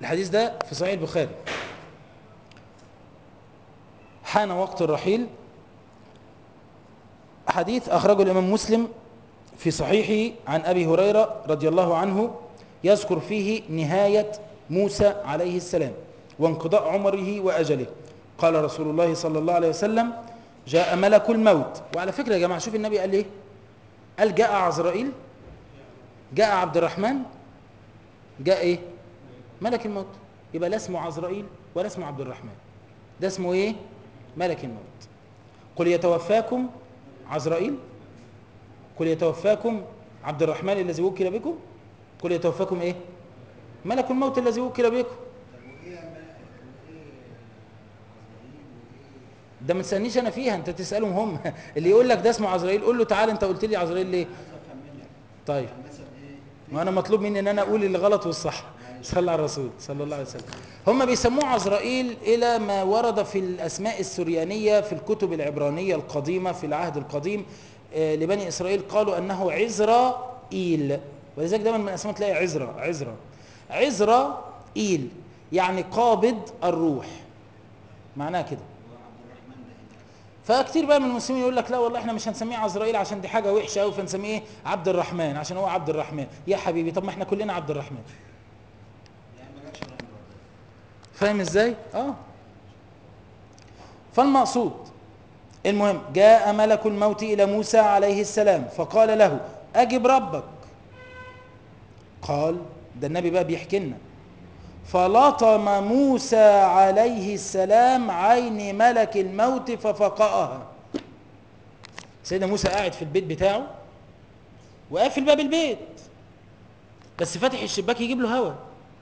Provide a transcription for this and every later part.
الحديث ده في صحيح البخاري حان وقت الرحيل حديث أخرجه الإمام مسلم في صحيحه عن أبي هريرة رضي الله عنه يذكر فيه نهاية موسى عليه السلام وانقضاء عمره وأجله قال رسول الله صلى الله عليه وسلم جاء ملك الموت وعلى فكرة يا جماعة شوف النبي قال ايه قال جاء عزرائيل جاء عبد الرحمن جاء ايه ملك الموت يبقى لا اسمه عزرائيل ولا اسمه عبد الرحمن ده اسمه ايه ملك الموت قل يتوفاكم عزرائيل قل يتوفاكم عبد الرحمن الذي وكل بكم قل يتوفاكم ايه ملك الموت الذي وكل بكم ده ما تسالنيش انا فيها انت تسالهم هم اللي يقول لك ده اسمه عزرائيل قول له تعالى انت قلت لي عزرائيل ليه طيب ما انا مطلوب مني ان انا اقول اللي غلط والصح صلى على الرسول صلى الله عليه وسلم هم بيسموه عزرائيل الى ما ورد في الاسماء السريانيه في الكتب العبرانيه القديمه في العهد القديم آه، لبني اسرائيل قالوا انه عزرائيل ولذلك دايما من الاسماء تلاقي عزرا عزرا عزرائيل يعني قابض الروح معناها كده فكتير بقى من المسلمين يقول لك لا والله احنا مش هنسميه عزرائيل عشان دي حاجه وحشه قوي فنسميه عبد الرحمن عشان هو عبد الرحمن يا حبيبي طب ما احنا كلنا عبد الرحمن فاهم ازاي اه فالمقصود المهم جاء ملك الموت الى موسى عليه السلام فقال له اجب ربك قال ده النبي بقى بيحكي لنا فلطم موسى عليه السلام عين ملك الموت ففقأها سيدنا موسى قاعد في البيت بتاعه وقافل باب البيت بس فاتح الشباك يجيب له هوا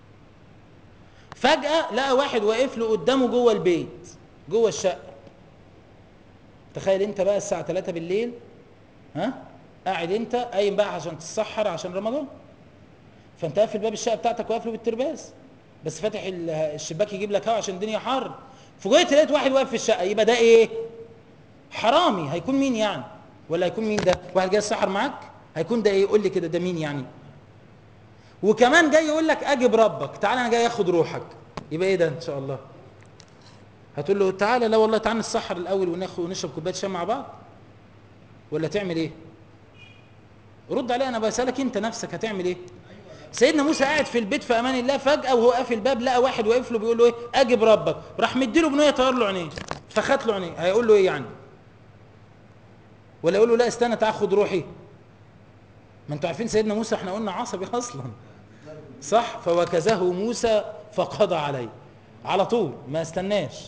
فجأة لقى واحد واقف له قدامه جوه البيت جوه الشقة تخيل انت بقى الساعة 3 بالليل ها قاعد انت قايم بقى عشان تتسحر عشان رمضان فانت قافل باب الشقة بتاعتك وقافله بالترباس بس فاتح ال- الشباك يجيب لك هوا عشان الدنيا حر فوجئت لقيت واحد واقف في الشقة يبقى ده ايه حرامي هيكون مين يعني ولا هيكون مين ده واحد جاي يسحر معاك هيكون ده ايه قول لي كده ده مين يعني وكمان جاي يقول لك اجب ربك تعالى انا جاي اخد روحك يبقى ايه ده ان شاء الله هتقول له تعالى لا والله تعالى نتسحر الاول وناخد ونشرب كوبايه شاي مع بعض ولا تعمل ايه رد عليا انا بسالك انت نفسك هتعمل ايه سيدنا موسى قاعد في البيت في امان الله فجاه وهو قافل الباب لقى واحد واقف له بيقول له ايه اجب ربك راح مديله بنيه طير له عينيه فخت له عينيه هيقول له ايه يعني ولا يقول له لا استنى تعال خد روحي ما انتوا عارفين سيدنا موسى احنا قلنا عصبي اصلا صح فوكزه موسى فقضى عليه على طول ما استناش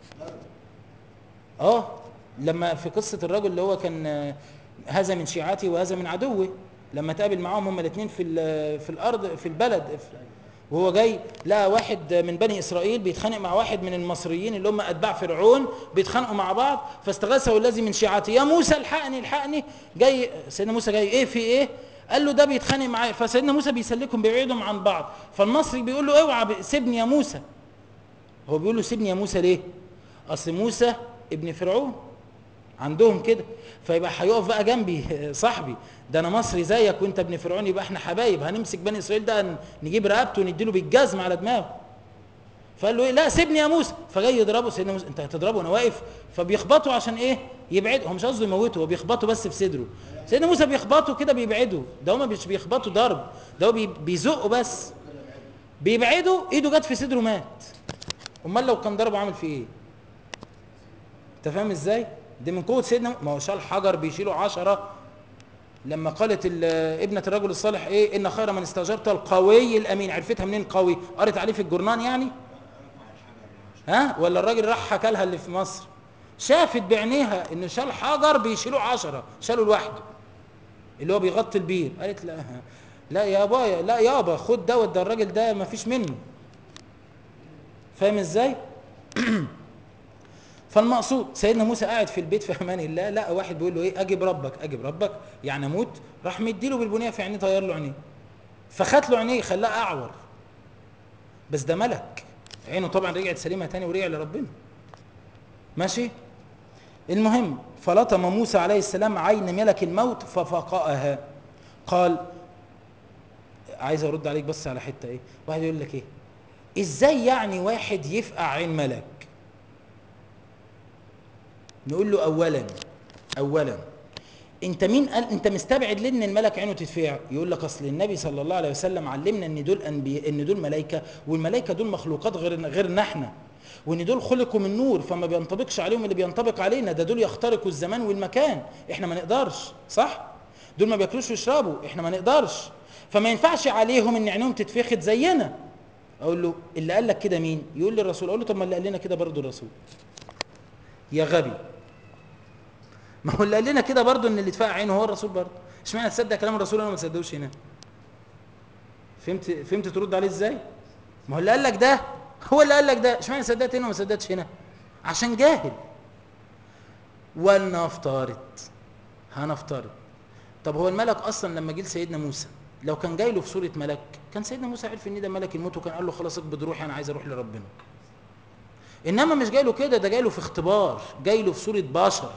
اه لما في قصة الرجل اللي هو كان آه، هذا من شيعتي وهذا من عدوه لما تقابل معاهم هما الاثنين في ال- في الارض في البلد في- وهو جاي لقى واحد من بني اسرائيل بيتخانق مع واحد من المصريين اللي هم اتباع فرعون بيتخانقوا مع بعض فاستغاثه الذي من شيعتي يا موسى الحقني الحقني جاي سيدنا موسى جاي ايه في ايه قال له ده بيتخانق معايا فسيدنا موسى بيسلكهم بيبعدهم عن بعض فالمصري بيقول له اوعى ب- سيبني يا موسى هو بيقول له سيبني يا موسى ليه اصل موسى ابن فرعون عندهم كده فيبقى هيقف بقى جنبي صاحبي ده انا مصري زيك وانت ابن فرعون يبقى احنا حبايب هنمسك بني اسرائيل ده ن- نجيب رقبته ونديله بالجزم على دماغه فقال له ايه لا سيبني يا موسى فجاي يضربه سيدنا موسى انت هتضربه وانا واقف فبيخبطه عشان ايه يبعد هو مش قصده يموته هو بيخبطه بس في صدره سيدنا موسى بيخبطه كده بيبعده ده هما مش بيخبطوا ضرب ده هو بي- بيزقه بس بيبعده ايده جت في صدره مات امال لو كان ضربه عامل فيه ايه انت فاهم ازاي دي من قوه سيدنا ما هو شال حجر بيشيله عشرة لما قالت ال- ابنة الرجل الصالح ايه ان خير من استاجرت القوي الامين عرفتها منين قوي قرت عليه في الجرنان يعني ها ولا الراجل راح حكى لها اللي في مصر شافت بعينيها ان شال حجر بيشيلوه عشرة شالوا لوحده اللي هو بيغطي البير قالت لا لا يا بايا لا يابا خد دوت ده الراجل ده ما فيش منه فاهم ازاي فالمقصود سيدنا موسى قاعد في البيت في امان الله لقى واحد بيقول له ايه اجب ربك اجب ربك يعني اموت راح مديله بالبنيه في عينيه طير له عينيه فخد له عينيه خلاه اعور بس ده ملك عينه طبعا رجعت سليمه تاني ورجع لربنا ماشي المهم فلطم موسى عليه السلام عين ملك الموت ففقأها قال عايز ارد عليك بس على حته ايه واحد يقول لك ايه ازاي يعني واحد يفقع عين ملك نقول له اولا اولا انت مين قال انت مستبعد ليه ان الملك عينه تتفقع يقول لك اصل النبي صلى الله عليه وسلم علمنا ان دول انبياء ان دول ملائكه والملائكه دول مخلوقات غير غيرنا احنا وان دول خلقوا من نور فما بينطبقش عليهم اللي بينطبق علينا ده دول يخترقوا الزمان والمكان احنا ما نقدرش صح دول ما بياكلوش ويشربوا احنا ما نقدرش فما ينفعش عليهم ان عينهم تتفخد زينا اقول له اللي قال لك كده مين يقول لي الرسول اقول له طب ما اللي قال لنا كده برضه الرسول يا غبي ما هو اللي قال لنا كده برضه ان اللي اتفقع عينه هو الرسول برضه اشمعنى تصدق كلام الرسول انا ما تصدقوش هنا فهمت فهمت ترد عليه ازاي ما هو اللي قال لك ده هو اللي قال لك ده اشمعنى صدقت هنا وما صدقتش هنا عشان جاهل ولنفترض هنفترض طب هو الملك اصلا لما جه لسيدنا موسى لو كان جاي له في صوره ملك كان سيدنا موسى عرف ان ده ملك الموت وكان قال له خلاص اقبض روحي انا عايز اروح لربنا انما مش جاي له كده ده جاي له في اختبار جاي له في صوره بشر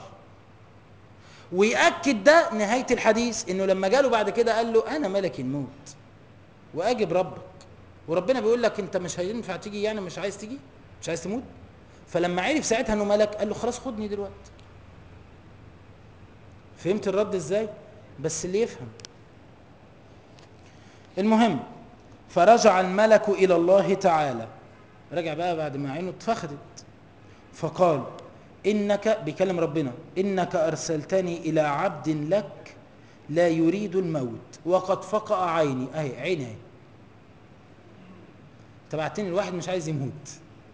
ويأكد ده نهاية الحديث انه لما جاله بعد كده قال له انا ملك الموت واجب ربك وربنا بيقول لك انت مش هينفع تيجي يعني مش عايز تيجي مش عايز تموت فلما عرف ساعتها انه ملك قال له خلاص خدني دلوقتي فهمت الرد ازاي بس اللي يفهم المهم فرجع الملك الى الله تعالى رجع بقى بعد ما عينه اتفخدت فقال انك بيكلم ربنا انك ارسلتني الى عبد لك لا يريد الموت وقد فقع عيني اهي عيني اهي تبعتني الواحد مش عايز يموت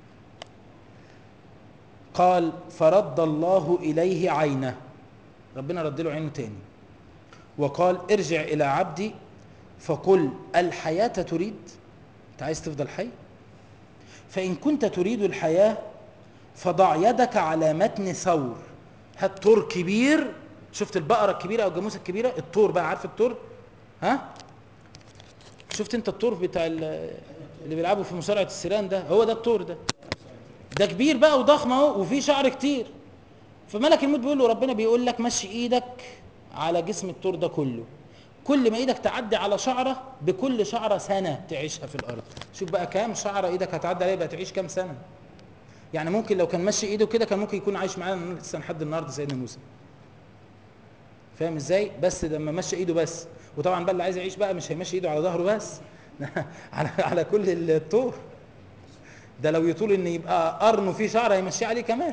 قال فرد الله اليه عينه ربنا رد له عينه تاني وقال ارجع الى عبدي فقل الحياه تريد انت عايز تفضل حي فان كنت تريد الحياه فضع يدك على متن ثور هات طور كبير شفت البقره الكبيره او الجاموسه الكبيره الطور بقى عارف الطور ها شفت انت الطور بتاع اللي بيلعبوا في مصارعه السيران ده هو ده الطور ده ده كبير بقى وضخم اهو وفيه شعر كتير فملك الموت بيقول له ربنا بيقول لك مشي ايدك على جسم الطور ده كله كل ما ايدك تعدي على شعره بكل شعره سنه تعيشها في الارض شوف بقى كام شعره ايدك هتعدي عليها بقى تعيش كام سنه يعني ممكن لو كان مشي ايده كده كان ممكن يكون عايش معانا لسه لحد النهارده سيدنا موسى فاهم ازاي بس لما مشى ايده بس وطبعا بقى اللي عايز يعيش بقى مش هيمشي ايده على ظهره بس على على كل الطور ده لو يطول ان يبقى قرن وفيه شعر هيمشيه عليه كمان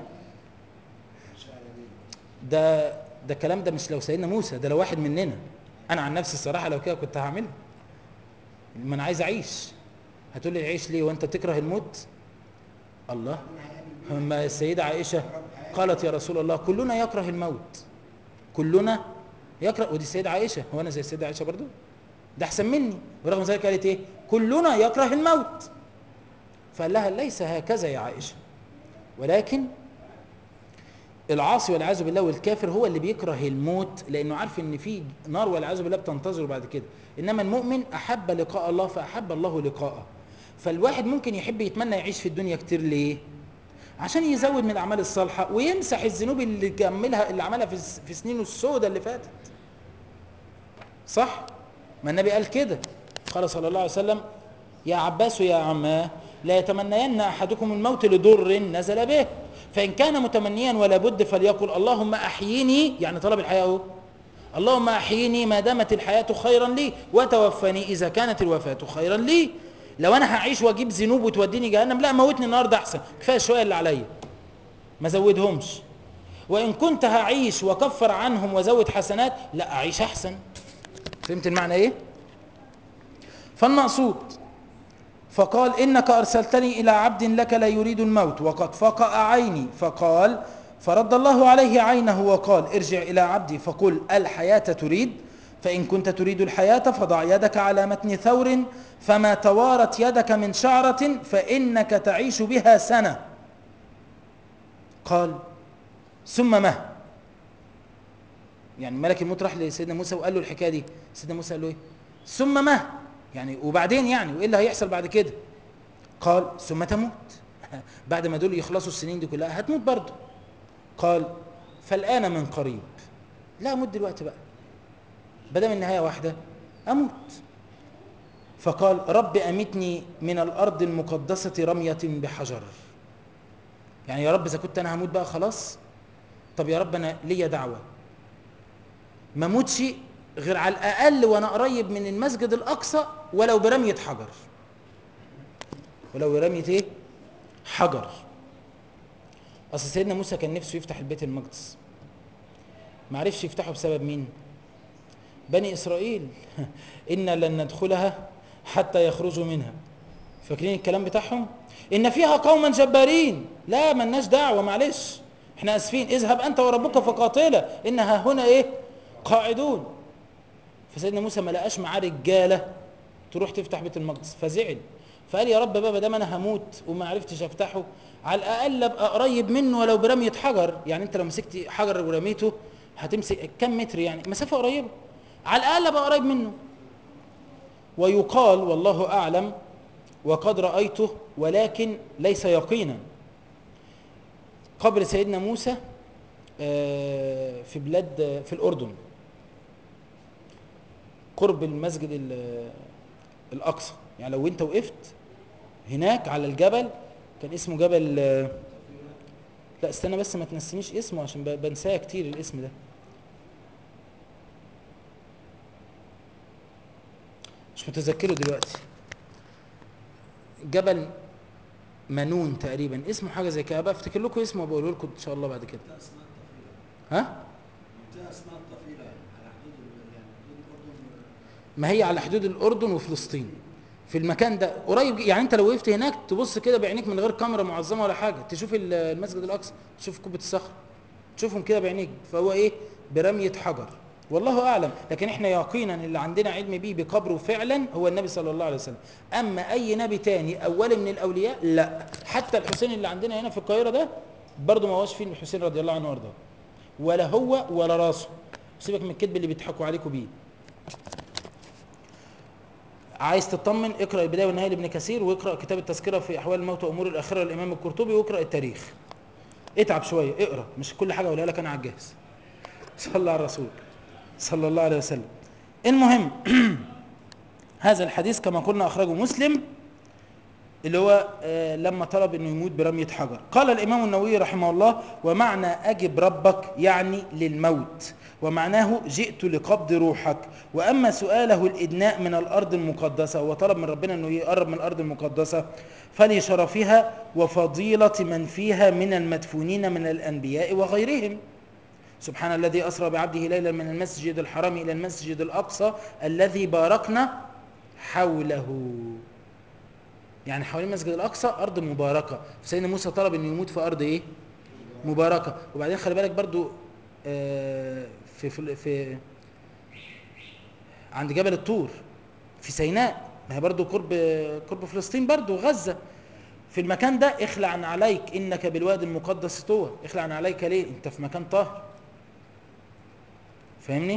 ده ده الكلام ده مش لو سيدنا موسى ده لو واحد مننا انا عن نفسي الصراحه لو كده كنت هعملها ما انا عايز اعيش هتقول لي عيش ليه وانت تكره الموت الله اما السيده عائشه قالت يا رسول الله كلنا يكره الموت كلنا يكره ودي السيده عائشه هو انا زي السيده عائشه برضو ده احسن مني ورغم ذلك قالت ايه كلنا يكره الموت فقال لها ليس هكذا يا عائشه ولكن العاصي والعياذ بالله والكافر هو اللي بيكره الموت لانه عارف ان في نار والعياذ بالله بتنتظره بعد كده انما المؤمن احب لقاء الله فاحب الله لقاءه فالواحد ممكن يحب يتمنى يعيش في الدنيا كتير ليه عشان يزود من الاعمال الصالحه ويمسح الذنوب اللي كملها اللي عملها في في سنينه السوداء اللي فاتت صح ما النبي قال كده قال صلى الله عليه وسلم يا عباس يا عماه لا يتمنين احدكم الموت لضر نزل به فان كان متمنيا ولا بد فليقل اللهم احيني يعني طلب الحياه اهو اللهم احيني ما دامت الحياه خيرا لي وتوفني اذا كانت الوفاه خيرا لي لو انا هعيش واجيب ذنوب وتوديني جهنم لا موتني النهارده احسن كفايه شويه اللي عليا ما زودهمش وان كنت هعيش وكفر عنهم وزود حسنات لا اعيش احسن فهمت المعنى ايه فالمقصود فقال انك ارسلتني الى عبد لك لا يريد الموت وقد فقأ عيني فقال فرد الله عليه عينه وقال ارجع الى عبدي فقل الحياه تريد فإن كنت تريد الحياة فضع يدك على متن ثور فما توارت يدك من شعرة فإنك تعيش بها سنة قال ثم ما يعني ملك الموت راح لسيدنا موسى وقال له الحكاية دي سيدنا موسى قال له ايه ثم ما يعني وبعدين يعني وايه اللي هيحصل بعد كده قال ثم تموت بعد ما دول يخلصوا السنين دي كلها هتموت برضه قال فالآن من قريب لا اموت دلوقتي بقى بدل النهايه واحده اموت فقال رب أمتني من الأرض المقدسة رمية بحجر يعني يا رب إذا كنت أنا هموت بقى خلاص طب يا رب أنا ليا دعوة ما موتش غير على الأقل وأنا قريب من المسجد الأقصى ولو برمية حجر ولو برمية إيه؟ حجر أصل سيدنا موسى كان نفسه يفتح البيت المقدس ما عرفش يفتحه بسبب مين بني إسرائيل إنا لن ندخلها حتى يخرجوا منها فاكرين الكلام بتاعهم إن فيها قوما جبارين لا ملناش دعوة معلش احنا اسفين اذهب أنت وربك فقاتلا إنها هنا إيه قاعدون فسيدنا موسى ما لقاش معاه رجالة تروح تفتح بيت المقدس فزعل فقال يا رب بابا دام انا هموت وما عرفتش افتحه على الاقل ابقى قريب منه ولو برميه حجر يعني انت لو مسكت حجر ورميته هتمسك كم متر يعني مسافه قريبه على الاقل ابقى قريب منه ويقال والله اعلم وقد رايته ولكن ليس يقينا قبر سيدنا موسى في بلاد في الاردن قرب المسجد الاقصى يعني لو انت وقفت هناك على الجبل كان اسمه جبل لا استنى بس ما تنسينيش اسمه عشان بنساه كتير الاسم ده مش متذكره دلوقتي جبل منون تقريبا اسمه حاجه زي كده بقى افتكر لكم اسمه وبقوله لكم ان شاء الله بعد كده ها ما هي على حدود الاردن وفلسطين في المكان ده قريب يعني انت لو وقفت هناك تبص كده بعينيك من غير كاميرا معظمه ولا حاجه تشوف المسجد الاقصى تشوف كوبه الصخر تشوفهم كده بعينيك فهو ايه برميه حجر والله اعلم لكن احنا يقينا اللي عندنا علم بيه بقبره فعلا هو النبي صلى الله عليه وسلم اما اي نبي تاني اول من الاولياء لا حتى الحسين اللي عندنا هنا في القاهره ده برضه ما هوش فيه الحسين رضي الله عنه وارضاه ولا هو ولا راسه سيبك من الكذب اللي بيضحكوا عليكم بيه عايز تطمن اقرا البدايه والنهايه لابن كثير واقرا كتاب التذكره في احوال الموت وامور الاخره للامام القرطبي واقرا التاريخ اتعب شويه اقرا مش كل حاجه اقولها لك انا على الجاهز صلى على الرسول صلى الله عليه وسلم المهم هذا الحديث كما قلنا اخرجه مسلم اللي هو لما طلب انه يموت برميه حجر قال الامام النووي رحمه الله ومعنى اجب ربك يعني للموت ومعناه جئت لقبض روحك واما سؤاله الادناء من الارض المقدسه وطلب من ربنا انه يقرب من الارض المقدسه فلشرفها وفضيله من فيها من المدفونين من الانبياء وغيرهم سبحان الذي اسرى بعبده ليلا من المسجد الحرام الى المسجد الاقصى الذي باركنا حوله يعني حوالين المسجد الاقصى ارض مباركه سيدنا موسى طلب انه يموت في ارض ايه مباركه وبعدين خلي بالك برضو آه في في, في عند جبل الطور في سيناء ما هي برضو قرب قرب فلسطين برضو غزه في المكان ده اخلع عن عليك انك بالوادي المقدس طوى اخلع عن عليك ليه انت في مكان طاهر فاهمني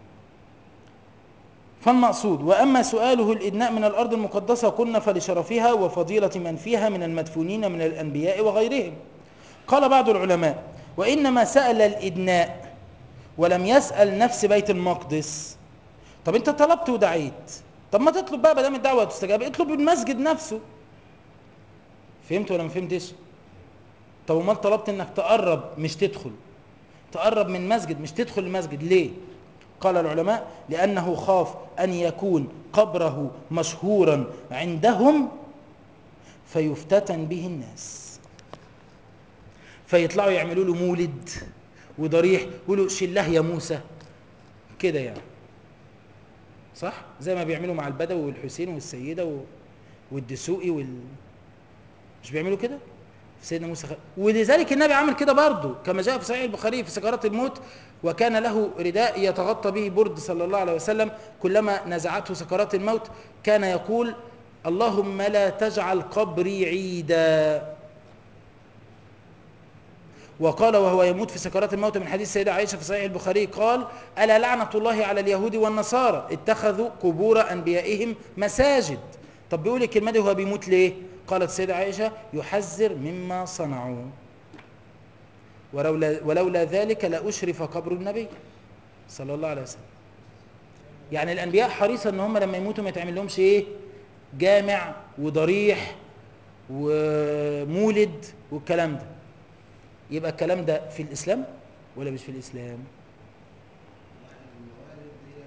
فالمقصود واما سؤاله الادناء من الارض المقدسه قلنا فلشرفها وفضيله من فيها من المدفونين من الانبياء وغيرهم قال بعض العلماء وانما سال الادناء ولم يسال نفس بيت المقدس طب انت طلبت ودعيت طب ما تطلب بقى دام الدعوه تستجاب اطلب المسجد نفسه فهمت ولا ما فهمتش طب امال طلبت انك تقرب مش تدخل تقرب من مسجد مش تدخل المسجد ليه قال العلماء لأنه خاف أن يكون قبره مشهورا عندهم فيفتتن به الناس فيطلعوا يعملوا له مولد وضريح يقولوا شله يا موسى كده يعني صح زي ما بيعملوا مع البدوي والحسين والسيدة والدسوقي وال... مش بيعملوا كده سيدنا موسى خ... ولذلك النبي عمل كده برضه كما جاء في صحيح البخاري في سكرات الموت وكان له رداء يتغطى به برد صلى الله عليه وسلم كلما نزعته سكرات الموت كان يقول اللهم لا تجعل قبري عيدا وقال وهو يموت في سكرات الموت من حديث السيدة عائشة في صحيح البخاري قال ألا لعنة الله على اليهود والنصارى اتخذوا قبور أنبيائهم مساجد طب بيقول الكلمة دي وهو بيموت ليه قالت السيدة عائشة يحذر مما صنعوا ولولا, ولولا ذلك لأشرف قبر النبي صلى الله عليه وسلم يعني الأنبياء حريصة أن هم لما يموتوا ما يتعمل لهمش إيه جامع وضريح ومولد والكلام ده يبقى الكلام ده في الإسلام ولا مش في الإسلام الموارد دي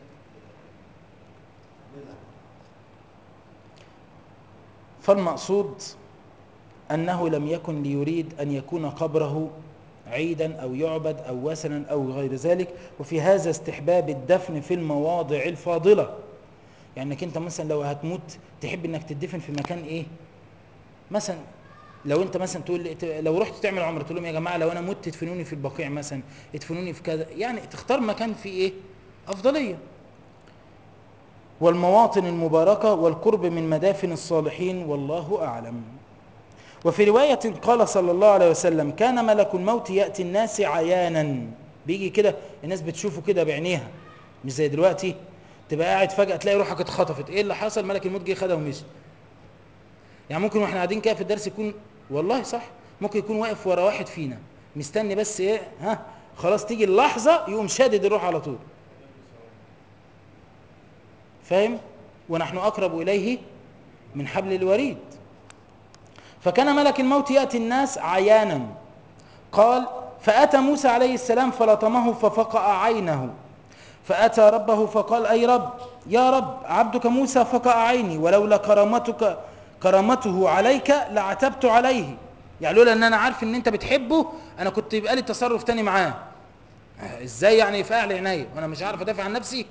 بدعة فالمقصود أنه لم يكن ليريد أن يكون قبره عيدا أو يعبد أو وثنا أو غير ذلك وفي هذا استحباب الدفن في المواضع الفاضلة يعني انك انت مثلا لو هتموت تحب انك تدفن في مكان ايه مثلا لو انت مثلا تقول لو رحت تعمل عمره تقول لهم يا جماعه لو انا مت تدفنوني في البقيع مثلا ادفنوني في كذا يعني تختار مكان فيه ايه افضليه والمواطن المباركه والقرب من مدافن الصالحين والله اعلم وفي روايه قال صلى الله عليه وسلم كان ملك الموت ياتي الناس عيانا بيجي كده الناس بتشوفه كده بعينيها مش زي دلوقتي تبقى قاعد فجاه تلاقي روحك اتخطفت ايه اللي حصل ملك الموت جه خدها ومشي يعني ممكن واحنا قاعدين كده في الدرس يكون والله صح ممكن يكون واقف ورا واحد فينا مستني بس ايه ها خلاص تيجي اللحظه يقوم شادد الروح على طول فاهم ونحن اقرب اليه من حبل الوريد فكان ملك الموت ياتي الناس عيانا قال فاتى موسى عليه السلام فلطمه ففقأ عينه فاتى ربه فقال اي رب يا رب عبدك موسى فقأ عيني ولولا كرامتك كرامته عليك لعتبت عليه يعني لولا ان انا عارف ان انت بتحبه انا كنت يبقى لي تصرف تاني معاه ازاي يعني يفقع لي عينيا وانا مش عارف ادافع عن نفسي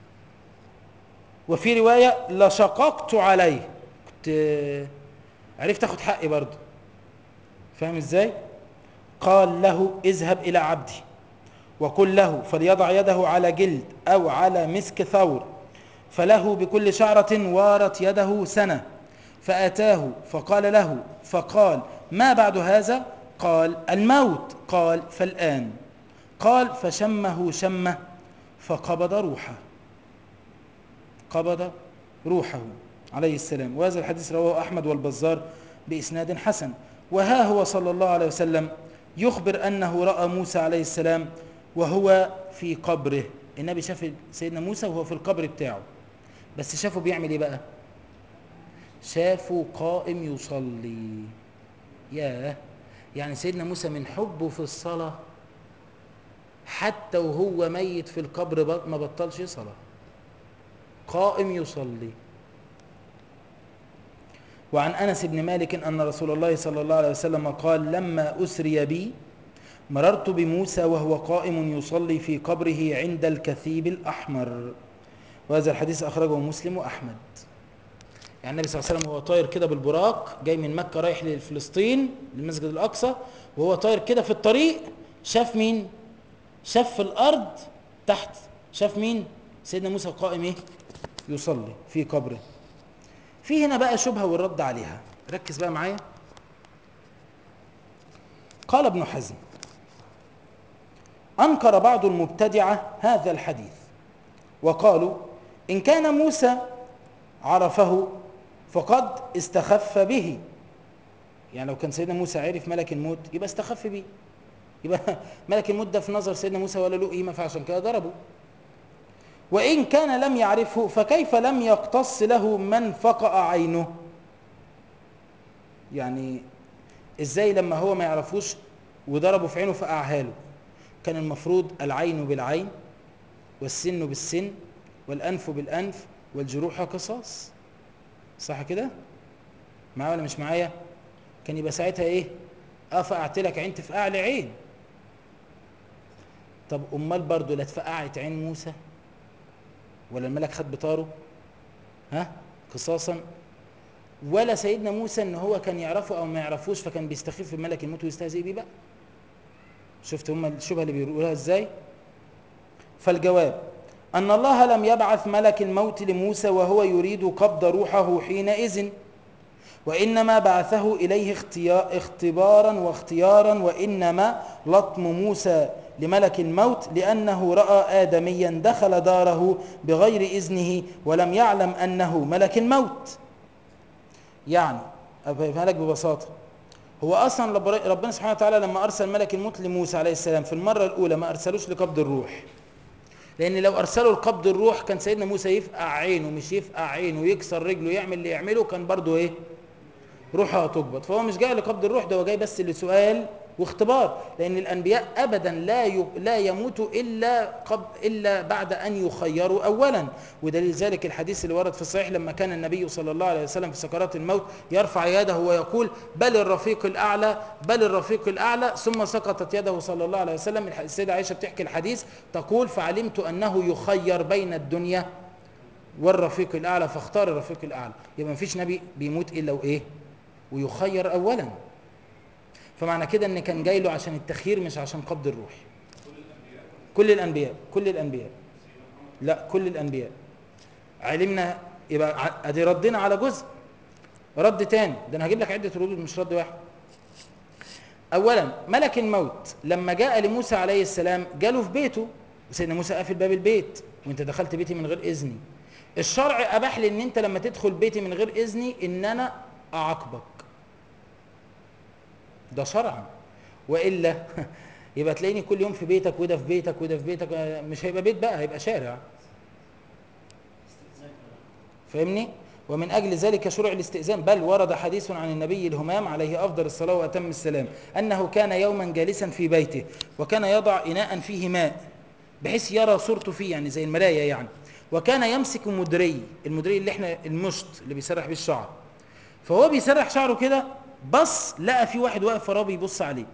وفي روايه لشققت عليه كنت عرفت اخد حقي برضه فاهم ازاي قال له اذهب الى عبدي وقل له فليضع يده على جلد او على مسك ثور فله بكل شعره وارت يده سنه فاتاه فقال له فقال ما بعد هذا قال الموت قال فالان قال فشمه شمه فقبض روحه قبض روحه عليه السلام وهذا الحديث رواه احمد والبزار باسناد حسن وها هو صلى الله عليه وسلم يخبر انه راى موسى عليه السلام وهو في قبره النبي شاف سيدنا موسى وهو في القبر بتاعه بس شافه بيعمل ايه بقى شافه قائم يصلي ياه يعني سيدنا موسى من حبه في الصلاة حتى وهو ميت في القبر ما بطلش صلاة قائم يصلي وعن أنس بن مالك أن رسول الله صلى الله عليه وسلم قال لما أسري بي مررت بموسى وهو قائم يصلي في قبره عند الكثيب الأحمر وهذا الحديث أخرجه مسلم وأحمد يعني النبي صلى الله عليه وسلم وهو طاير كده بالبراق جاي من مكة رايح لفلسطين للمسجد الأقصى وهو طاير كده في الطريق شاف مين شاف في الأرض تحت شاف مين سيدنا موسى قائم ايه يصلي في قبره في هنا بقى شبهة والرد عليها ركز بقى معايا قال ابن حزم أنكر بعض المبتدعة هذا الحديث وقالوا إن كان موسى عرفه فقد استخف به يعني لو كان سيدنا موسى عرف ملك الموت يبقى استخف به يبقى ملك الموت ده في نظر سيدنا موسى ولا له قيمه فعشان كده ضربه وان كان لم يعرفه فكيف لم يقتص له من فقأ عينه يعني ازاي لما هو ما يعرفوش وضربه في عينه فقعها له كان المفروض العين بالعين والسن بالسن والانف بالانف والجروح قصاص صح كده معايا ولا مش معايا كان يبقى ساعتها ايه اه فقعت لك عين تفقع لي عين طب امال برضه لا اتفقعت عين موسى ولا الملك خد بطاره ها قصاصا ولا سيدنا موسى ان هو كان يعرفه او ما يعرفوش فكان بيستخف بملك الموت ويستهزئ بيه بقى شفت هم الشبهه اللي بيقولوها ازاي فالجواب أن الله لم يبعث ملك الموت لموسى وهو يريد قبض روحه حينئذ وإنما بعثه إليه اختبارا واختيارا وإنما لطم موسى لملك الموت لأنه رأى آدميا دخل داره بغير إذنه ولم يعلم أنه ملك الموت يعني أفهمها لك ببساطة هو أصلا ربنا سبحانه وتعالى لما أرسل ملك الموت لموسى عليه السلام في المرة الأولى ما أرسلوش لقبض الروح لان لو ارسلوا القبض الروح كان سيدنا موسى يفقع عينه مش يفقع عينه ويكسر رجله يعمل اللي يعمله كان برضه ايه روحها تقبض فهو مش جاي لقبض الروح ده هو جاي بس لسؤال واختبار لان الانبياء ابدا لا ي... لا يموتوا الا قبل الا بعد ان يخيروا اولا ودليل ذلك الحديث اللي ورد في الصحيح لما كان النبي صلى الله عليه وسلم في سكرات الموت يرفع يده ويقول بل الرفيق الاعلى بل الرفيق الاعلى ثم سقطت يده صلى الله عليه وسلم السيده عائشه بتحكي الحديث تقول فعلمت انه يخير بين الدنيا والرفيق الاعلى فاختار الرفيق الاعلى يبقى ما فيش نبي بيموت الا وايه ويخير اولا فمعنى كده ان كان جاي له عشان التخيير مش عشان قبض الروح كل الانبياء كل الانبياء لا كل الانبياء علمنا يبقى ادي ردنا على جزء رد تاني ده انا هجيب لك عده ردود مش رد واحد اولا ملك الموت لما جاء لموسى عليه السلام جاله في بيته سيدنا موسى قافل باب البيت وانت دخلت بيتي من غير اذني الشرع اباح لي ان انت لما تدخل بيتي من غير اذني ان انا اعاقبك ده شرعا والا يبقى تلاقيني كل يوم في بيتك وده في بيتك وده في بيتك مش هيبقى بيت بقى هيبقى شارع فاهمني ومن اجل ذلك شرع الاستئذان بل ورد حديث عن النبي الهمام عليه افضل الصلاه واتم السلام انه كان يوما جالسا في بيته وكان يضع اناء فيه ماء بحيث يرى صورته فيه يعني زي المرايه يعني وكان يمسك مدري المدري اللي احنا المشط اللي بيسرح بيه الشعر فهو بيسرح شعره كده بص لقى في واحد واقف وراه بيبص عليه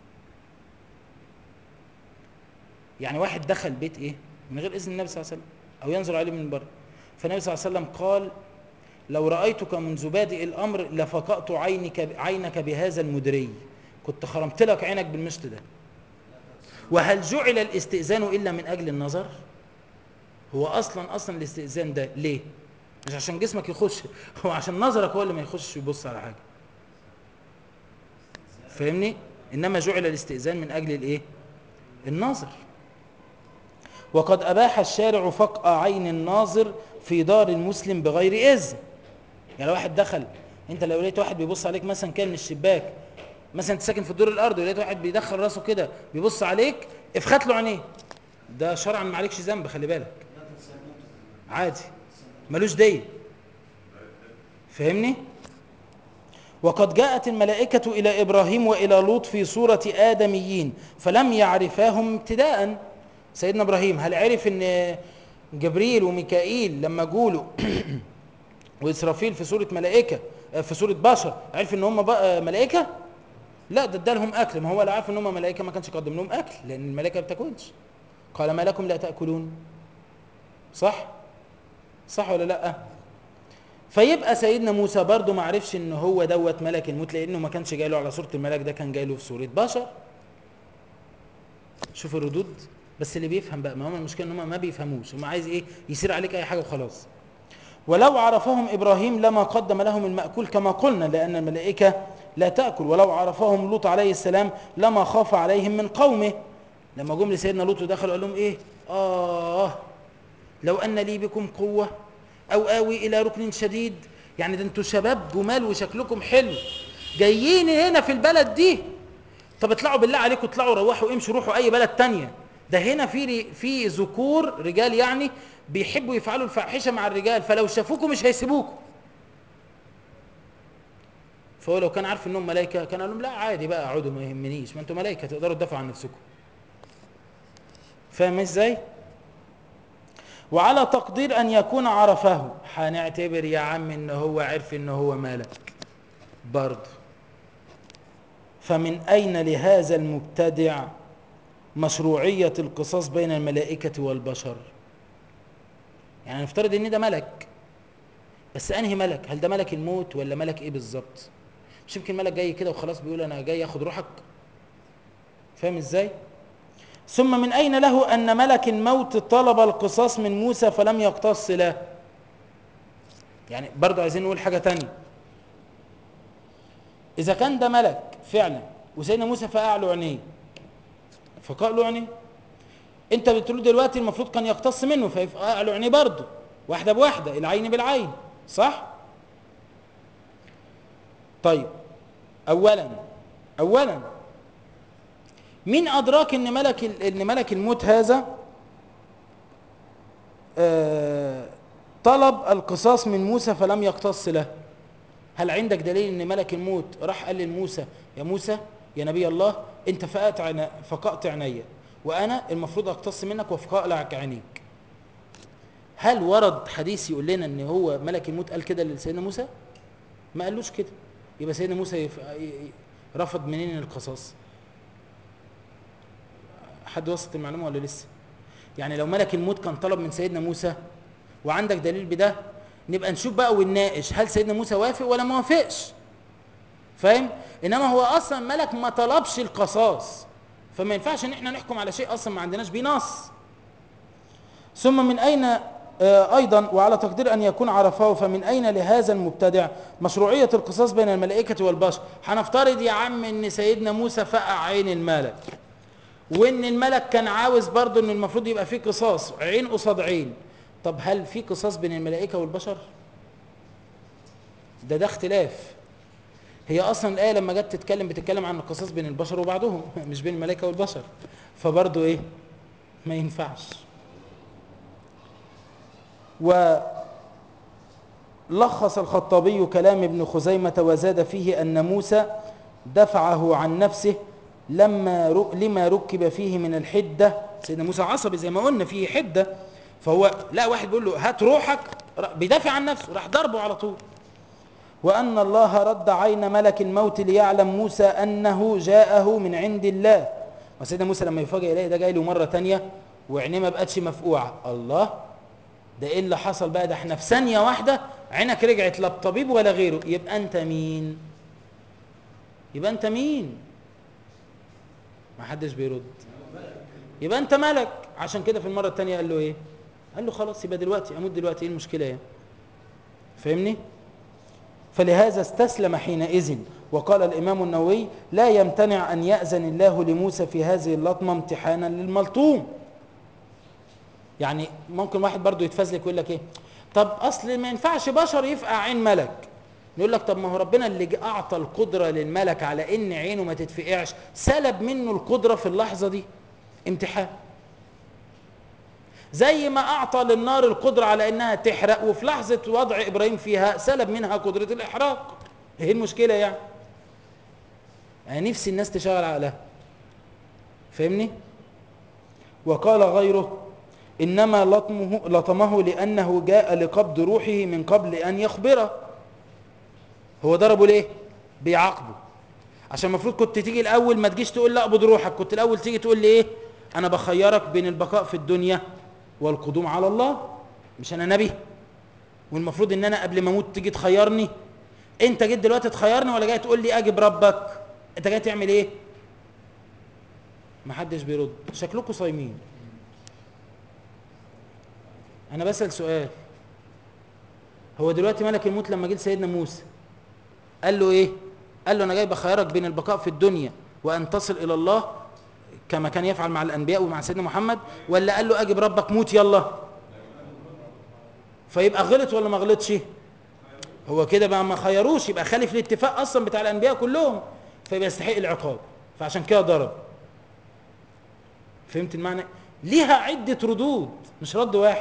يعني واحد دخل بيت ايه من غير اذن النبي صلى الله عليه وسلم او ينظر عليه من بره فالنبي صلى الله عليه وسلم قال لو رايتك منذ بادئ الامر لفقأت عينك عينك بهذا المدري كنت خرمت لك عينك بالمشط ده وهل جعل الاستئذان الا من اجل النظر هو اصلا اصلا الاستئذان ده ليه مش عشان جسمك يخش هو عشان نظرك هو اللي ما يخش يبص على حاجه فاهمني انما جعل الاستئذان من اجل الايه الناظر وقد اباح الشارع فقع عين الناظر في دار المسلم بغير اذن يعني لو واحد دخل انت لو لقيت واحد بيبص عليك مثلا كان من الشباك مثلا انت ساكن في الدور الارضي ولقيت واحد بيدخل راسه كده بيبص عليك افخت له عينيه ده شرعا ما عليكش ذنب خلي بالك عادي ملوش دين فاهمني وقد جاءت الملائكة إلى إبراهيم وإلى لوط في صورة آدميين فلم يعرفاهم ابتداء سيدنا إبراهيم هل عرف أن جبريل وميكائيل لما جولوا وإسرافيل في صورة ملائكة في صورة بشر عرف أن هم ملائكة لا ده ادالهم أكل ما هو لا عارف أن هم ملائكة ما كانش يقدم لهم أكل لأن الملائكة ما بتاكلش قال ما لكم لا تأكلون صح صح ولا لا فيبقى سيدنا موسى برضه ما عرفش ان هو دوت ملك الموت لانه ما كانش جاي له على صوره الملك ده كان جاي له في صوره بشر شوف الردود بس اللي بيفهم بقى ما هم المشكله ان هم ما بيفهموش هم عايز ايه يصير عليك اي حاجه وخلاص ولو عرفهم ابراهيم لما قدم لهم الماكول كما قلنا لان الملائكه لا تاكل ولو عرفهم لوط عليه السلام لما خاف عليهم من قومه لما جم لسيدنا لوط ودخلوا قال لهم ايه اه لو ان لي بكم قوه او اوي الى ركن شديد يعني ده انتوا شباب جمال وشكلكم حلو جايين هنا في البلد دي طب اطلعوا بالله عليكم اطلعوا روحوا امشوا روحوا اي بلد تانية ده هنا في في ذكور رجال يعني بيحبوا يفعلوا الفاحشه مع الرجال فلو شافوكم مش هيسيبوكم فهو لو كان عارف انهم ملائكه كان قال لهم لا عادي بقى اقعدوا ما يهمنيش ما انتوا ملائكه تقدروا تدافعوا عن نفسكم فاهم ازاي وعلى تقدير ان يكون عرفه هنعتبر يا عم ان هو عرف ان هو ملك برضه فمن اين لهذا المبتدع مشروعيه القصاص بين الملائكه والبشر يعني نفترض ان ده ملك بس انهي ملك هل ده ملك الموت ولا ملك ايه بالظبط مش يمكن ملك جاي كده وخلاص بيقول انا جاي اخد روحك فاهم ازاي ثم من أين له أن ملك الموت طلب القصاص من موسى فلم يقتص له يعني برضو عايزين نقول حاجة تانية إذا كان ده ملك فعلا وسيدنا موسى فقع له عينيه فقع له عينيه انت بتقول دلوقتي المفروض كان يقتص منه فيفقع له عينيه برضه واحدة بواحدة العين بالعين صح طيب أولا أولا مين ادراك ان ملك ان ملك الموت هذا آه، طلب القصاص من موسى فلم يقتص له هل عندك دليل ان ملك الموت راح قال لموسى يا موسى يا نبي الله انت فقأت عنا فقأت عيني وانا المفروض اقتص منك وافقاء لك عينيك هل ورد حديث يقول لنا ان هو ملك الموت قال كده لسيدنا موسى ما قالوش كده يبقى سيدنا موسى يف... ي- ي- رفض منين القصاص حد وصلت المعلومه ولا لسه يعني لو ملك الموت كان طلب من سيدنا موسى وعندك دليل بده نبقى نشوف بقى ونناقش هل سيدنا موسى وافق ولا ما وافقش فاهم انما هو اصلا ملك ما طلبش القصاص فما ينفعش ان احنا نحكم على شيء اصلا ما عندناش بيه نص ثم من اين آه، ايضا وعلى تقدير ان يكون عرفه فمن اين لهذا المبتدع مشروعيه القصاص بين الملائكه والبشر هنفترض يا عم ان سيدنا موسى فقع عين الملك وان الملك كان عاوز برضه ان المفروض يبقى فيه قصاص عين قصاد عين طب هل في قصاص بين الملائكه والبشر ده ده اختلاف هي اصلا الايه لما جت تتكلم بتتكلم عن القصاص بين البشر وبعضهم مش بين الملائكه والبشر فبرضه ايه ما ينفعش ولخص الخطابي كلام ابن خزيمة وزاد فيه أن موسى دفعه عن نفسه لما ر- لما ركب فيه من الحدة سيدنا موسى عصبي زي ما قلنا فيه حدة فهو لا واحد بيقول له هات روحك ر- بيدافع عن نفسه راح ضربه على طول وأن الله رد عين ملك الموت ليعلم موسى أنه جاءه من عند الله وسيدنا موسى لما يفاجئ يلاقي ده جاي له مرة تانية وعينيه ما بقتش مفقوعة الله ده ايه اللي حصل بقى ده احنا في ثانية واحدة عينك رجعت لا بطبيب ولا غيره يبقى انت مين يبقى انت مين ما حدش بيرد يبقى انت ملك عشان كده في المرة التانية قال له ايه قال له خلاص يبقى دلوقتي اموت دلوقتي ايه المشكلة يعني فاهمني فلهذا استسلم حينئذ وقال الإمام النووي لا يمتنع أن يأذن الله لموسى في هذه اللطمة امتحانا للملطوم يعني ممكن واحد برضو يتفزلك ويقول لك ايه طب اصل ما ينفعش بشر يفقع عين ملك نقول لك طب ما هو ربنا اللي جه اعطى القدره للملك على ان عينه ما تتفقعش سلب منه القدره في اللحظه دي امتحان زي ما اعطى للنار القدره على انها تحرق وفي لحظه وضع ابراهيم فيها سلب منها قدره الاحراق ايه المشكله يعني يعني نفسي الناس تشغل عقلها فاهمني وقال غيره إنما لطمه, لطمه لأنه جاء لقبض روحه من قبل أن يخبره هو ضربه ليه بيعاقبه عشان المفروض كنت تيجي الأول ما تجيش تقول لا اقبض روحك كنت الأول تيجي تقول لي إيه أنا بخيرك بين البقاء في الدنيا والقدوم على الله مش أنا نبي والمفروض إن أنا قبل ما أموت تيجي تخيرني أنت جيت دلوقتي تخيرني ولا جاي تقول لي أجب ربك أنت جاي تعمل إيه محدش بيرد شكلكم صايمين انا بسأل سؤال هو دلوقتي ملك الموت لما جه سيدنا موسى قال له ايه قال له انا جاي بخيرك بين البقاء في الدنيا وان تصل الى الله كما كان يفعل مع الانبياء ومع سيدنا محمد ولا قال له اجب ربك موت يلا فيبقى غلط ولا ما غلطش هو كده بقى ما خيروش يبقى خالف الاتفاق اصلا بتاع الانبياء كلهم فيبقى يستحق العقاب فعشان كده ضرب فهمت المعنى ليها عدة ردود مش رد واحد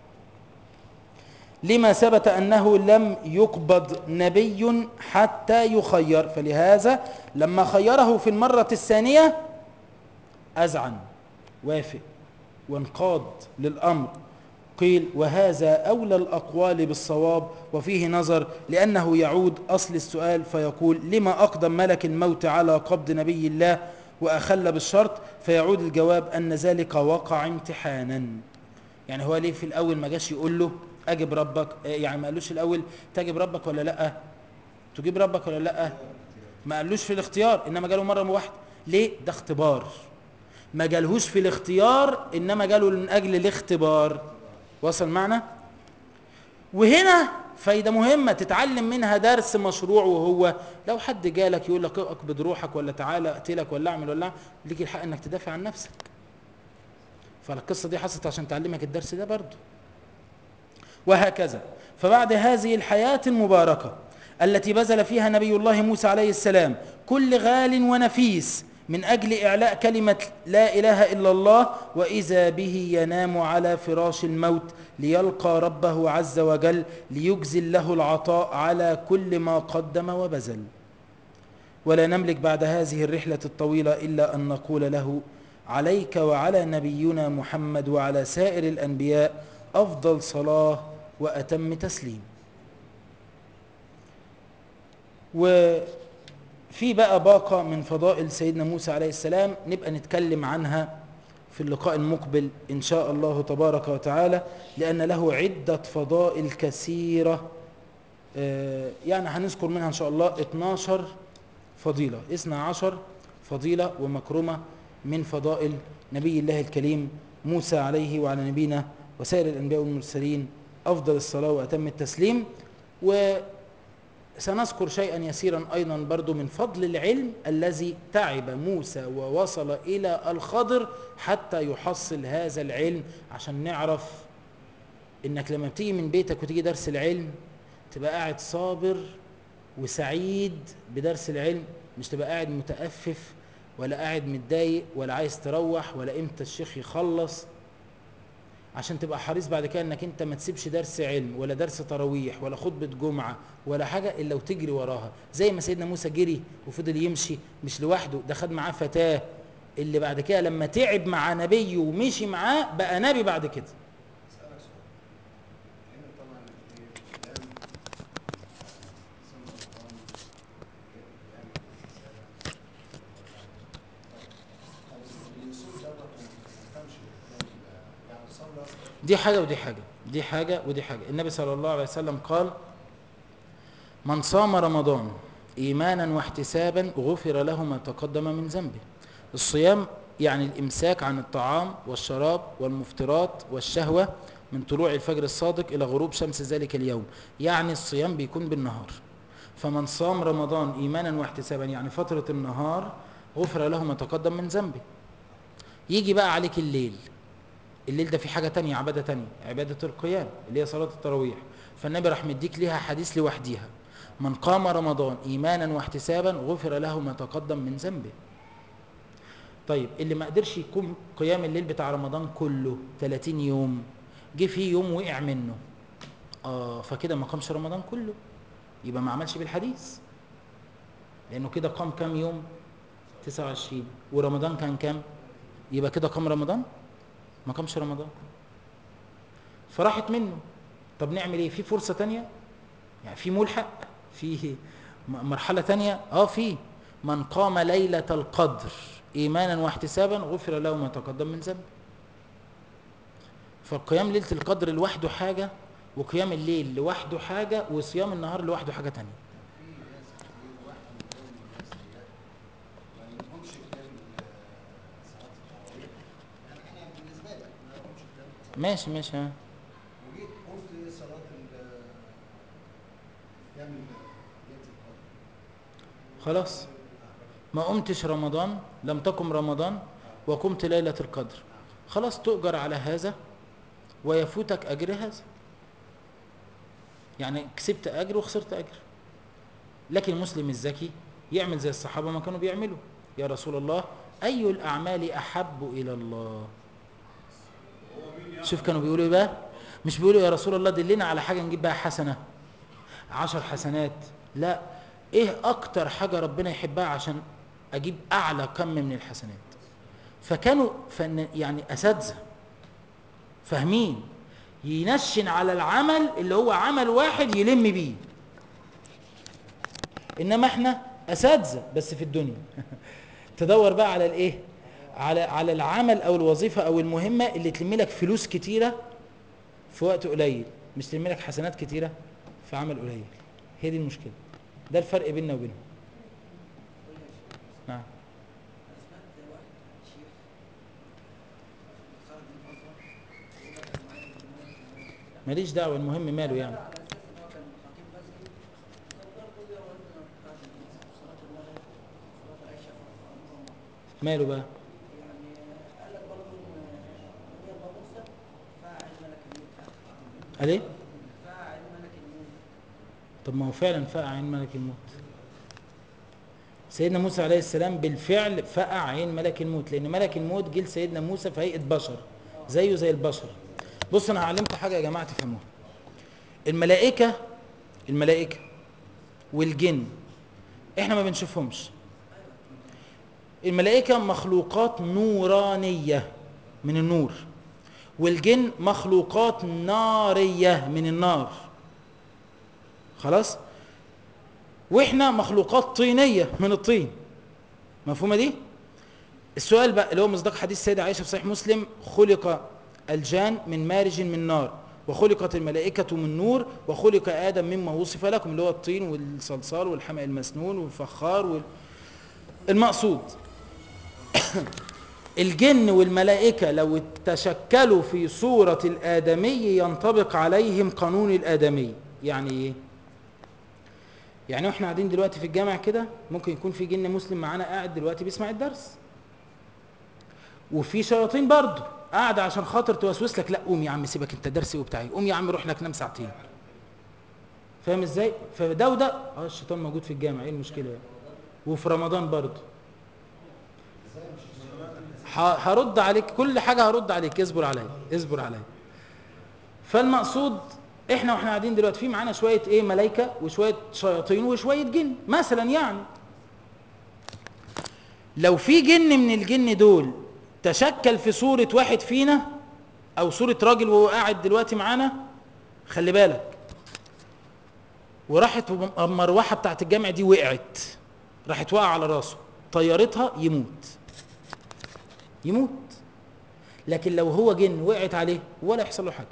لما ثبت أنه لم يقبض نبي حتى يخير فلهذا لما خيره في المرة الثانية أزعن وافق وانقاد للأمر قيل وهذا أولى الأقوال بالصواب وفيه نظر لأنه يعود أصل السؤال فيقول لما أقدم ملك الموت على قبض نبي الله وأخل بالشرط فيعود الجواب أن ذلك وقع امتحانا يعني هو ليه في الأول ما جاش يقول له أجب ربك يعني ما قالوش الأول تجب ربك ولا لأ تجيب ربك ولا لأ ما قالوش في الاختيار إنما جاله مرة واحدة ليه ده اختبار ما جالهوش في الاختيار إنما جاله من أجل الاختبار وصل معنا وهنا فايدة مهمة تتعلم منها درس مشروع وهو لو حد جالك يقول لك اقبض روحك ولا تعالى اقتلك ولا اعمل ولا اعمل ليك الحق انك تدافع عن نفسك فالقصة دي حصلت عشان تعلمك الدرس ده برضه وهكذا فبعد هذه الحياة المباركة التي بذل فيها نبي الله موسى عليه السلام كل غال ونفيس من أجل إعلاء كلمة لا إله إلا الله وإذا به ينام على فراش الموت ليلقى ربه عز وجل ليجزل له العطاء على كل ما قدم وبذل ولا نملك بعد هذه الرحلة الطويلة إلا أن نقول له عليك وعلى نبينا محمد وعلى سائر الأنبياء أفضل صلاة وأتم تسليم وفي بقى باقة من فضائل سيدنا موسى عليه السلام نبقى نتكلم عنها في اللقاء المقبل إن شاء الله تبارك وتعالى لأن له عدة فضائل كثيرة آه، يعني هنذكر منها إن شاء الله 12 فضيلة 12 فضيلة ومكرمة من فضائل نبي الله الكريم موسى عليه وعلى نبينا وسائر الأنبياء والمرسلين أفضل الصلاة وأتم التسليم وسنذكر شيئا يسيرا أيضا برضو من فضل العلم الذي تعب موسى ووصل إلى الخضر حتى يحصل هذا العلم عشان نعرف إنك لما بتيجي من بيتك وتيجي درس العلم تبقى قاعد صابر وسعيد بدرس العلم مش تبقى قاعد متأفف ولا قاعد متضايق ولا عايز تروح ولا امتى الشيخ يخلص عشان تبقى حريص بعد كده انك انت ما تسيبش درس علم ولا درس تراويح ولا خطبة جمعة ولا حاجة الا وتجري وراها زي ما سيدنا موسى جري وفضل يمشي مش لوحده ده خد معاه فتاة اللي بعد كده لما تعب مع نبيه ومشي معاه بقى نبي بعد كده أسألك سؤال هنا طبعا في كلام سنة رمضان يعني طب الوصول دوت ما تفهمش يعني صلى دي حاجة ودي حاجة دي حاجة ودي حاجة النبي صلى الله عليه وسلم قال من صام رمضان إيمانا واحتسابا غفر له ما تقدم من ذنبه الصيام يعني الإمساك عن الطعام والشراب والمفطرات والشهوة من طلوع الفجر الصادق إلى غروب شمس ذلك اليوم يعني الصيام بيكون بالنهار فمن صام رمضان إيمانا واحتسابا يعني فترة النهار غفر له ما تقدم من ذنبه يجي بقى عليك الليل الليل ده في حاجة تانية عبادة تانية عبادة القيام اللي هي صلاة التراويح فالنبي راح مديك ليها حديث لوحديها من قام رمضان إيمانا واحتسابا غفر له ما تقدم من ذنبه طيب اللي ما قدرش يقوم قيام الليل بتاع رمضان كله 30 يوم جه فيه يوم وقع منه اه فكده ما قامش رمضان كله يبقى ما عملش بالحديث لانه كده قام كام يوم 29 ورمضان كان كام يبقى كده قام رمضان ما قامش رمضان فراحت منه طب نعمل ايه في فرصة تانية يعني في ملحق في م- مرحلة تانية اه في من قام ليلة القدر ايمانا واحتسابا غفر له ما تقدم من ذنبه فالقيام ليلة القدر لوحده حاجة وقيام الليل لوحده حاجة وصيام النهار لوحده حاجة تانية في ناس كتير واحد من الناس ديت ما لهمش قيام صلاة التراويح يعني احنا بالنسبة لي ما لهمش قيام التراويح ماشي ماشي ها وجيت قلت صلاة ال قيام ليلة القدر خلاص ما قمتش رمضان لم تقم رمضان وقمت ليلة القدر خلاص تؤجر على هذا ويفوتك أجر هذا يعني كسبت أجر وخسرت أجر لكن المسلم الذكي يعمل زي الصحابة ما كانوا بيعملوا يا رسول الله أي الأعمال أحب إلى الله شوف كانوا بيقولوا إيه بقى مش بيقولوا يا رسول الله دلنا على حاجة نجيب بها حسنة عشر حسنات لا ايه اكتر حاجة ربنا يحبها عشان اجيب اعلى كم من الحسنات فكانوا فن يعني اساتذه فاهمين ينشن على العمل اللي هو عمل واحد يلم بيه انما احنا اساتذه بس في الدنيا تدور بقى على الايه على على العمل او الوظيفه او المهمه اللي تلم لك فلوس كتيره في وقت قليل مش تلم لك حسنات كتيره في عمل قليل هي دي المشكله ده الفرق بيننا وبينهم نعم أنا سمعت واحد شيخ خالد بن أزهر يقول لك أنا معايا مليون ماليش دعوه المهم ماله يعني على أساس إن هو كان خطيب مسجد فبرضه يا ربنا بتاعت صلاة المغرب صلاة العشاء في رمضان ماله بقى يعني قال لك برضه إن نبي الله موسى فاعل ملك الموت قال ايه فاعل ملك الموت طب ما هو فعلا فاق عين ملك الموت سيدنا موسى عليه السلام بالفعل فقع عين ملك الموت لان ملك الموت جه لسيدنا موسى في هيئه بشر زيه زي البشر بص انا هعلمكم حاجه يا جماعه تفهموها الملائكه الملائكه والجن احنا ما بنشوفهمش الملائكه مخلوقات نورانيه من النور والجن مخلوقات ناريه من النار خلاص واحنا مخلوقات طينيه من الطين مفهومه دي السؤال بقى اللي هو مصداق حديث السيده عائشه في صحيح مسلم خلق الجان من مارج من نار وخلقت الملائكة من نور وخلق آدم مما وصف لكم اللي هو الطين والصلصال والحمأ المسنون والفخار وال... المقصود الجن والملائكة لو تشكلوا في صورة الآدمي ينطبق عليهم قانون الآدمي يعني إيه؟ يعني احنا قاعدين دلوقتي في الجامع كده ممكن يكون في جن مسلم معانا قاعد دلوقتي بيسمع الدرس وفي شياطين برضه قاعدة عشان خاطر توسوس لك لا قوم يا عم سيبك انت درسي وبتاعي قوم يا عم روح لك نام ساعتين فاهم ازاي فده وده اه الشيطان موجود في الجامع ايه المشكله يعني وفي رمضان برضه ه- هرد عليك كل حاجه هرد عليك اصبر عليا اصبر عليا فالمقصود احنا واحنا قاعدين دلوقتي في معانا شويه ايه ملائكه وشويه شياطين وشويه جن مثلا يعني لو في جن من الجن دول تشكل في صورة واحد فينا أو صورة راجل وهو قاعد دلوقتي معانا خلي بالك وراحت المروحة بتاعت الجامع دي وقعت راحت واقعة على راسه طيارتها يموت يموت لكن لو هو جن وقعت عليه ولا يحصل له حاجة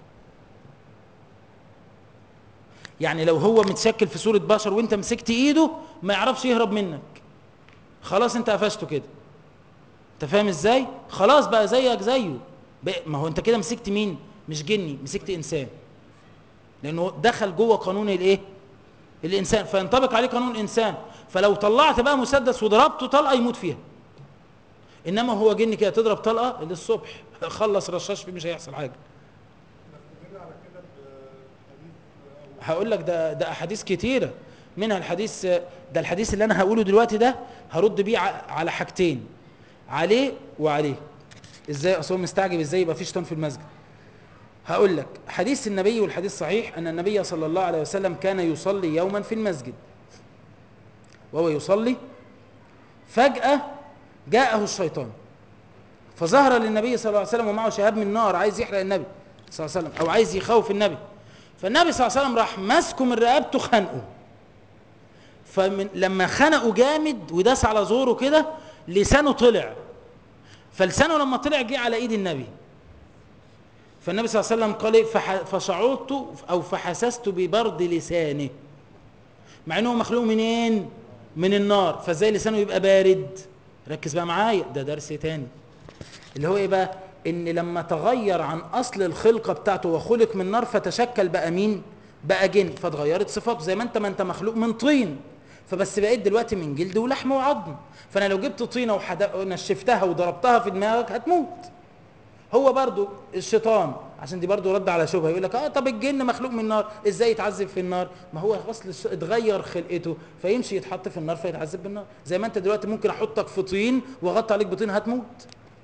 يعني لو هو متشكل في صورة بشر وانت مسكت ايده ما يعرفش يهرب منك خلاص انت قفشته كده انت فاهم ازاي خلاص بقى زيك زيه بقى ما هو انت كده مسكت مين مش جني مسكت انسان لانه دخل جوه قانون الايه الانسان فينطبق عليه قانون الانسان فلو طلعت بقى مسدس وضربته طلقه يموت فيها انما هو جن كده تضرب طلقه للصبح خلص رشاش فيه مش هيحصل حاجه نستدل على كده بحديث هقول لك ده ده احاديث كتيره منها الحديث ده الحديث اللي انا هقوله دلوقتي ده هرد بيه ع- على حاجتين عليه وعليه ازاي اصل هو مستعجب ازاي يبقى في شيطان في المسجد هقول لك حديث النبي والحديث صحيح ان النبي صلى الله عليه وسلم كان يصلي يوما في المسجد وهو يصلي فجأة جاءه الشيطان فظهر للنبي صلى الله عليه وسلم ومعه شهاب من نار عايز يحرق النبي صلى الله عليه وسلم او عايز يخوف النبي فالنبي صلى الله عليه وسلم راح ماسكه من رقبته خنقه فمن لما خنقه جامد وداس على زوره كده لسانه طلع فلسانه لما طلع جه على ايد النبي فالنبي صلى الله عليه وسلم قال إيه؟ فح- فشعرت او فحسست ببرد لسانه مع انه مخلوق منين من النار فازاي لسانه يبقى بارد ركز بقى معايا ده درس تاني اللي هو ايه بقى ان لما تغير عن اصل الخلقه بتاعته وخلق من نار فتشكل بقى مين بقى جن فتغيرت صفاته زي ما انت ما انت مخلوق من طين فبس بقيت دلوقتي من جلد ولحم وعظم فانا لو جبت طينه وحد- ونشفتها وضربتها في دماغك هتموت هو برضو الشيطان عشان دي برضو رد على شبهه يقول لك اه طب الجن مخلوق من النار ازاي يتعذب في النار ما هو اصل الش- اتغير خلقته فيمشي يتحط في النار فيتعذب بالنار زي ما انت دلوقتي ممكن احطك في طين واغطي عليك بطين هتموت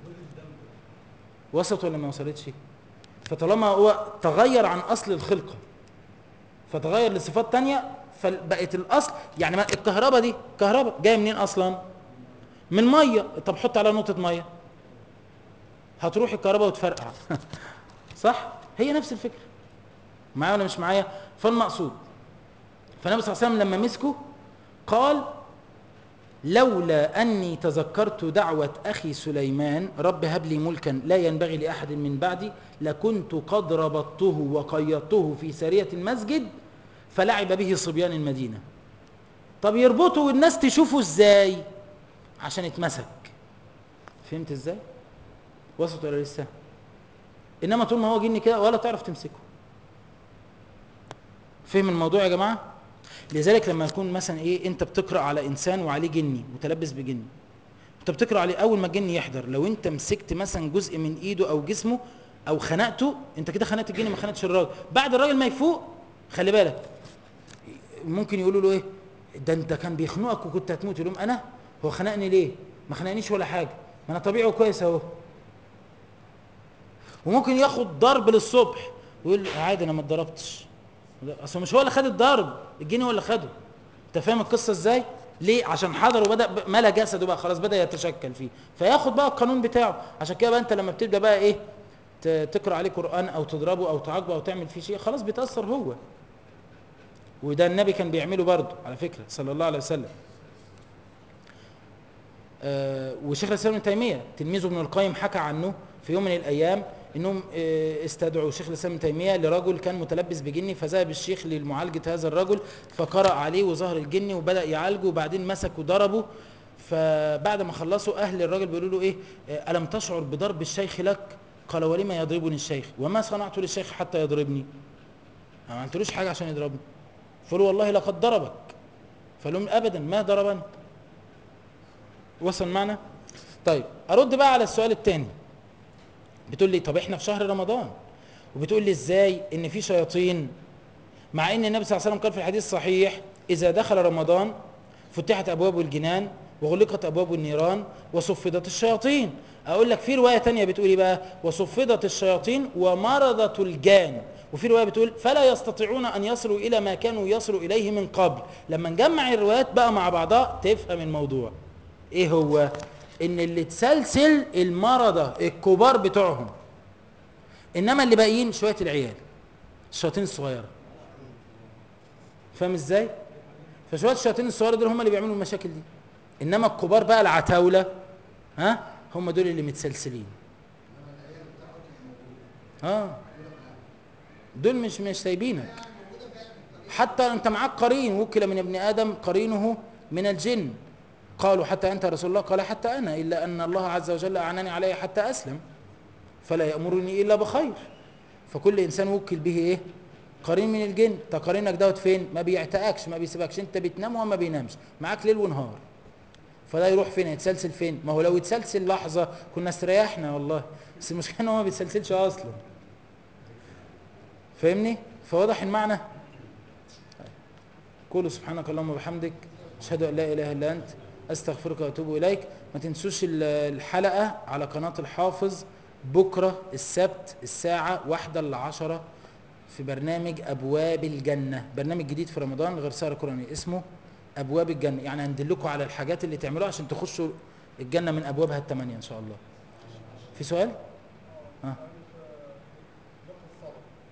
وصلت ولا ما وصلتش فطالما هو تغير عن اصل الخلقه فتغير لصفات تانية فبقت الاصل يعني ما- الكهرباء دي كهرباء جايه منين اصلا من ميه طب حط عليها نقطه ميه هتروح الكهرباء وتفرقع صح هي نفس الفكره معايا ولا مش معايا فالمقصود فالنبي صلى الله عليه وسلم لما مسكه قال لولا أني تذكرت دعوة أخي سليمان رب هب لي ملكا لا ينبغي لأحد من بعدي لكنت قد ربطته وقيدته في سارية المسجد فلعب به صبيان المدينة طب يربطه والناس تشوفه ازاي عشان اتمسك فهمت ازاي وصلت ولا لسه انما طول ما هو جن كده ولا تعرف تمسكه فهم الموضوع يا جماعه لذلك لما يكون مثلا ايه انت بتقرا على انسان وعليه جني متلبس بجني انت بتقرا عليه اول ما الجن يحضر لو انت مسكت مثلا جزء من ايده او جسمه او خنقته انت كده خنقت الجن ما خنقتش الراجل بعد الراجل ما يفوق خلي بالك ممكن يقولوا له ايه ده انت كان بيخنقك وكنت هتموت يقول لهم انا هو خنقني ليه ما خنقنيش ولا حاجه ما انا طبيعي وكويس اهو وممكن ياخد ضرب للصبح ويقول عادي انا ما اتضربتش اصل مش هو اللي خد الضرب الجني هو اللي خده انت فاهم القصه ازاي ليه عشان حضر وبدا ب- ملا جسده بقى خلاص بدا يتشكل فيه فياخد بقى القانون بتاعه عشان كده بقى انت لما بتبدا بقى ايه ت- تقرا عليه قران او تضربه او تعاقبه او تعمل فيه شيء خلاص بيتاثر هو وده النبي كان بيعمله برضه على فكره صلى الله عليه وسلم آه، وشيخ الاسلام ابن تيميه تلميذه ابن القيم حكى عنه في يوم من الايام انهم آه، استدعوا شيخ الاسلام ابن تيميه لرجل كان متلبس بجني فذهب الشيخ لمعالجه هذا الرجل فقرأ عليه وظهر الجني وبدا يعالجه وبعدين مسك وضربه فبعد ما خلصوا اهل الراجل بيقولوا له ايه آه، الم تشعر بضرب الشيخ لك قال ولما يضربني الشيخ وما صنعت للشيخ حتى يضربني ما عملتلوش حاجه عشان يضربني فقالوا والله لقد ضربك فلهم ابدا ما ضربني وصل معنا طيب ارد بقى على السؤال الثاني بتقول لي طب احنا في شهر رمضان وبتقول لي ازاي ان في شياطين مع ان النبي صلى الله عليه وسلم قال في الحديث الصحيح اذا دخل رمضان فتحت ابواب الجنان وغلقت ابواب النيران وصفدت الشياطين اقول لك في روايه تانية بتقول ايه بقى وصفدت الشياطين ومرضت الجان وفي روايه بتقول فلا يستطيعون ان يصلوا الى ما كانوا يصلوا اليه من قبل لما نجمع الروايات بقى مع بعضها تفهم الموضوع ايه هو ان اللي تسلسل المرضى الكبار بتوعهم انما اللي باقيين شويه العيال الشياطين الصغيره فاهم ازاي فشويه الشياطين الصغيره دول هم اللي بيعملوا المشاكل دي انما الكبار بقى العتاوله ها هم دول اللي متسلسلين اه دول مش مش سايبينك حتى انت معاك قرين وكل من ابن ادم قرينه من الجن قالوا حتى انت يا رسول الله قال حتى انا الا ان الله عز وجل اعناني عليه حتى اسلم فلا يامرني الا بخير فكل انسان وكل به ايه قرين من الجن طب قرينك دوت فين ما بيعتقكش ما بيسيبكش انت بتنام وهو ما بينامش معاك ليل ونهار فده يروح فين يتسلسل فين ما هو لو يتسلسل لحظه كنا استريحنا والله بس المشكله ان هو ما بيتسلسلش اصلا فاهمني فواضح المعنى قولوا سبحانك اللهم وبحمدك اشهد ان لا اله الا انت استغفرك واتوب اليك ما تنسوش ال- الحلقه على قناه الحافظ بكره السبت الساعه واحدة لعشرة في برنامج ابواب الجنه برنامج جديد في رمضان غير سهر قراني اسمه ابواب الجنه يعني هندلكم على الحاجات اللي تعملوها عشان تخشوا الجنه من ابوابها الثمانيه ان شاء الله في سؤال ها دق الصلاة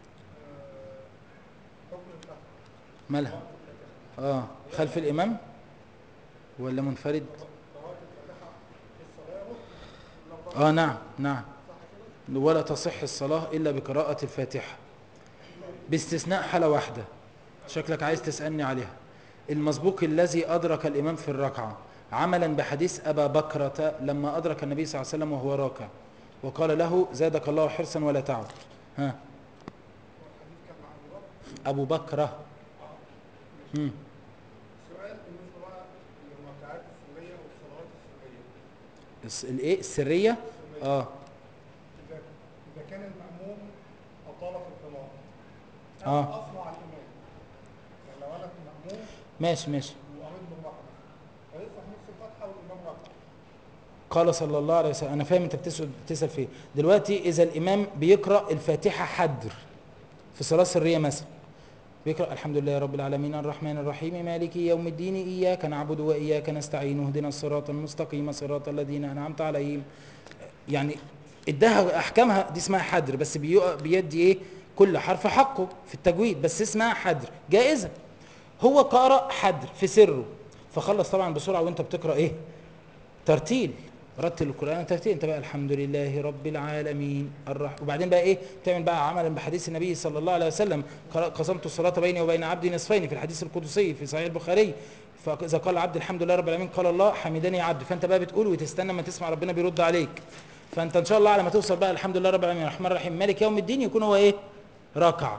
آه، حكم الفتح مالها اه خلف الامام ولا منفرد قراءة الفاتحة في الصلاة ركن اه نعم نعم ولا تصح الصلاة إلا بقراءة الفاتحة باستثناء حالة واحدة شكلك عايز تسألني عليها المسبوق الذي أدرك الإمام في الركعة عملا بحديث أبا بكرة لما أدرك النبي صلى الله عليه وسلم وهو راكع وقال له زادك الله حرصا ولا تعد ها الحديث كان مع الوقت أبو بكرة مم. سؤال بالنسبة بقى للركعات السرية والصلوات السرية الس- الإيه السرية آه إذا إذا كان المأموم أطال في القراءة آه. أنا أصنع الإمام يعني لو أنا المأموم ماشي ماشي وقريت بالرقم ولسه في نص الفتحة والإمام ركع قال صلى الله عليه وسلم انا فاهم انت بتسال بتسال فيه دلوقتي اذا الامام بيقرا الفاتحه حدر في صلاه سريه مثلا بيقرا الحمد لله رب العالمين الرحمن الرحيم مالك يوم الدين اياك نعبد واياك نستعين اهدنا الصراط المستقيم صراط الذين انعمت عليهم يعني اداها احكامها دي اسمها حدر بس بيق- بيدي ايه كل حرف حقه في التجويد بس اسمها حدر جائزه هو قرأ حدر في سره فخلص طبعا بسرعه وانت بتقرا ايه ترتيل رتل القرآن ترتيل انت بقى الحمد لله رب العالمين الرح وبعدين بقى ايه تعمل بقى عملا بحديث النبي صلى الله عليه وسلم قر- قسمت الصلاة بيني وبين عبدي نصفين في الحديث القدسي في صحيح البخاري فإذا قال عبد الحمد لله رب العالمين قال الله حمدني عبدي فانت بقى بتقول وتستنى ما تسمع ربنا بيرد عليك فانت ان شاء الله على ما توصل بقى الحمد لله رب العالمين الرحمن الرحيم مالك يوم الدين يكون هو ايه ركع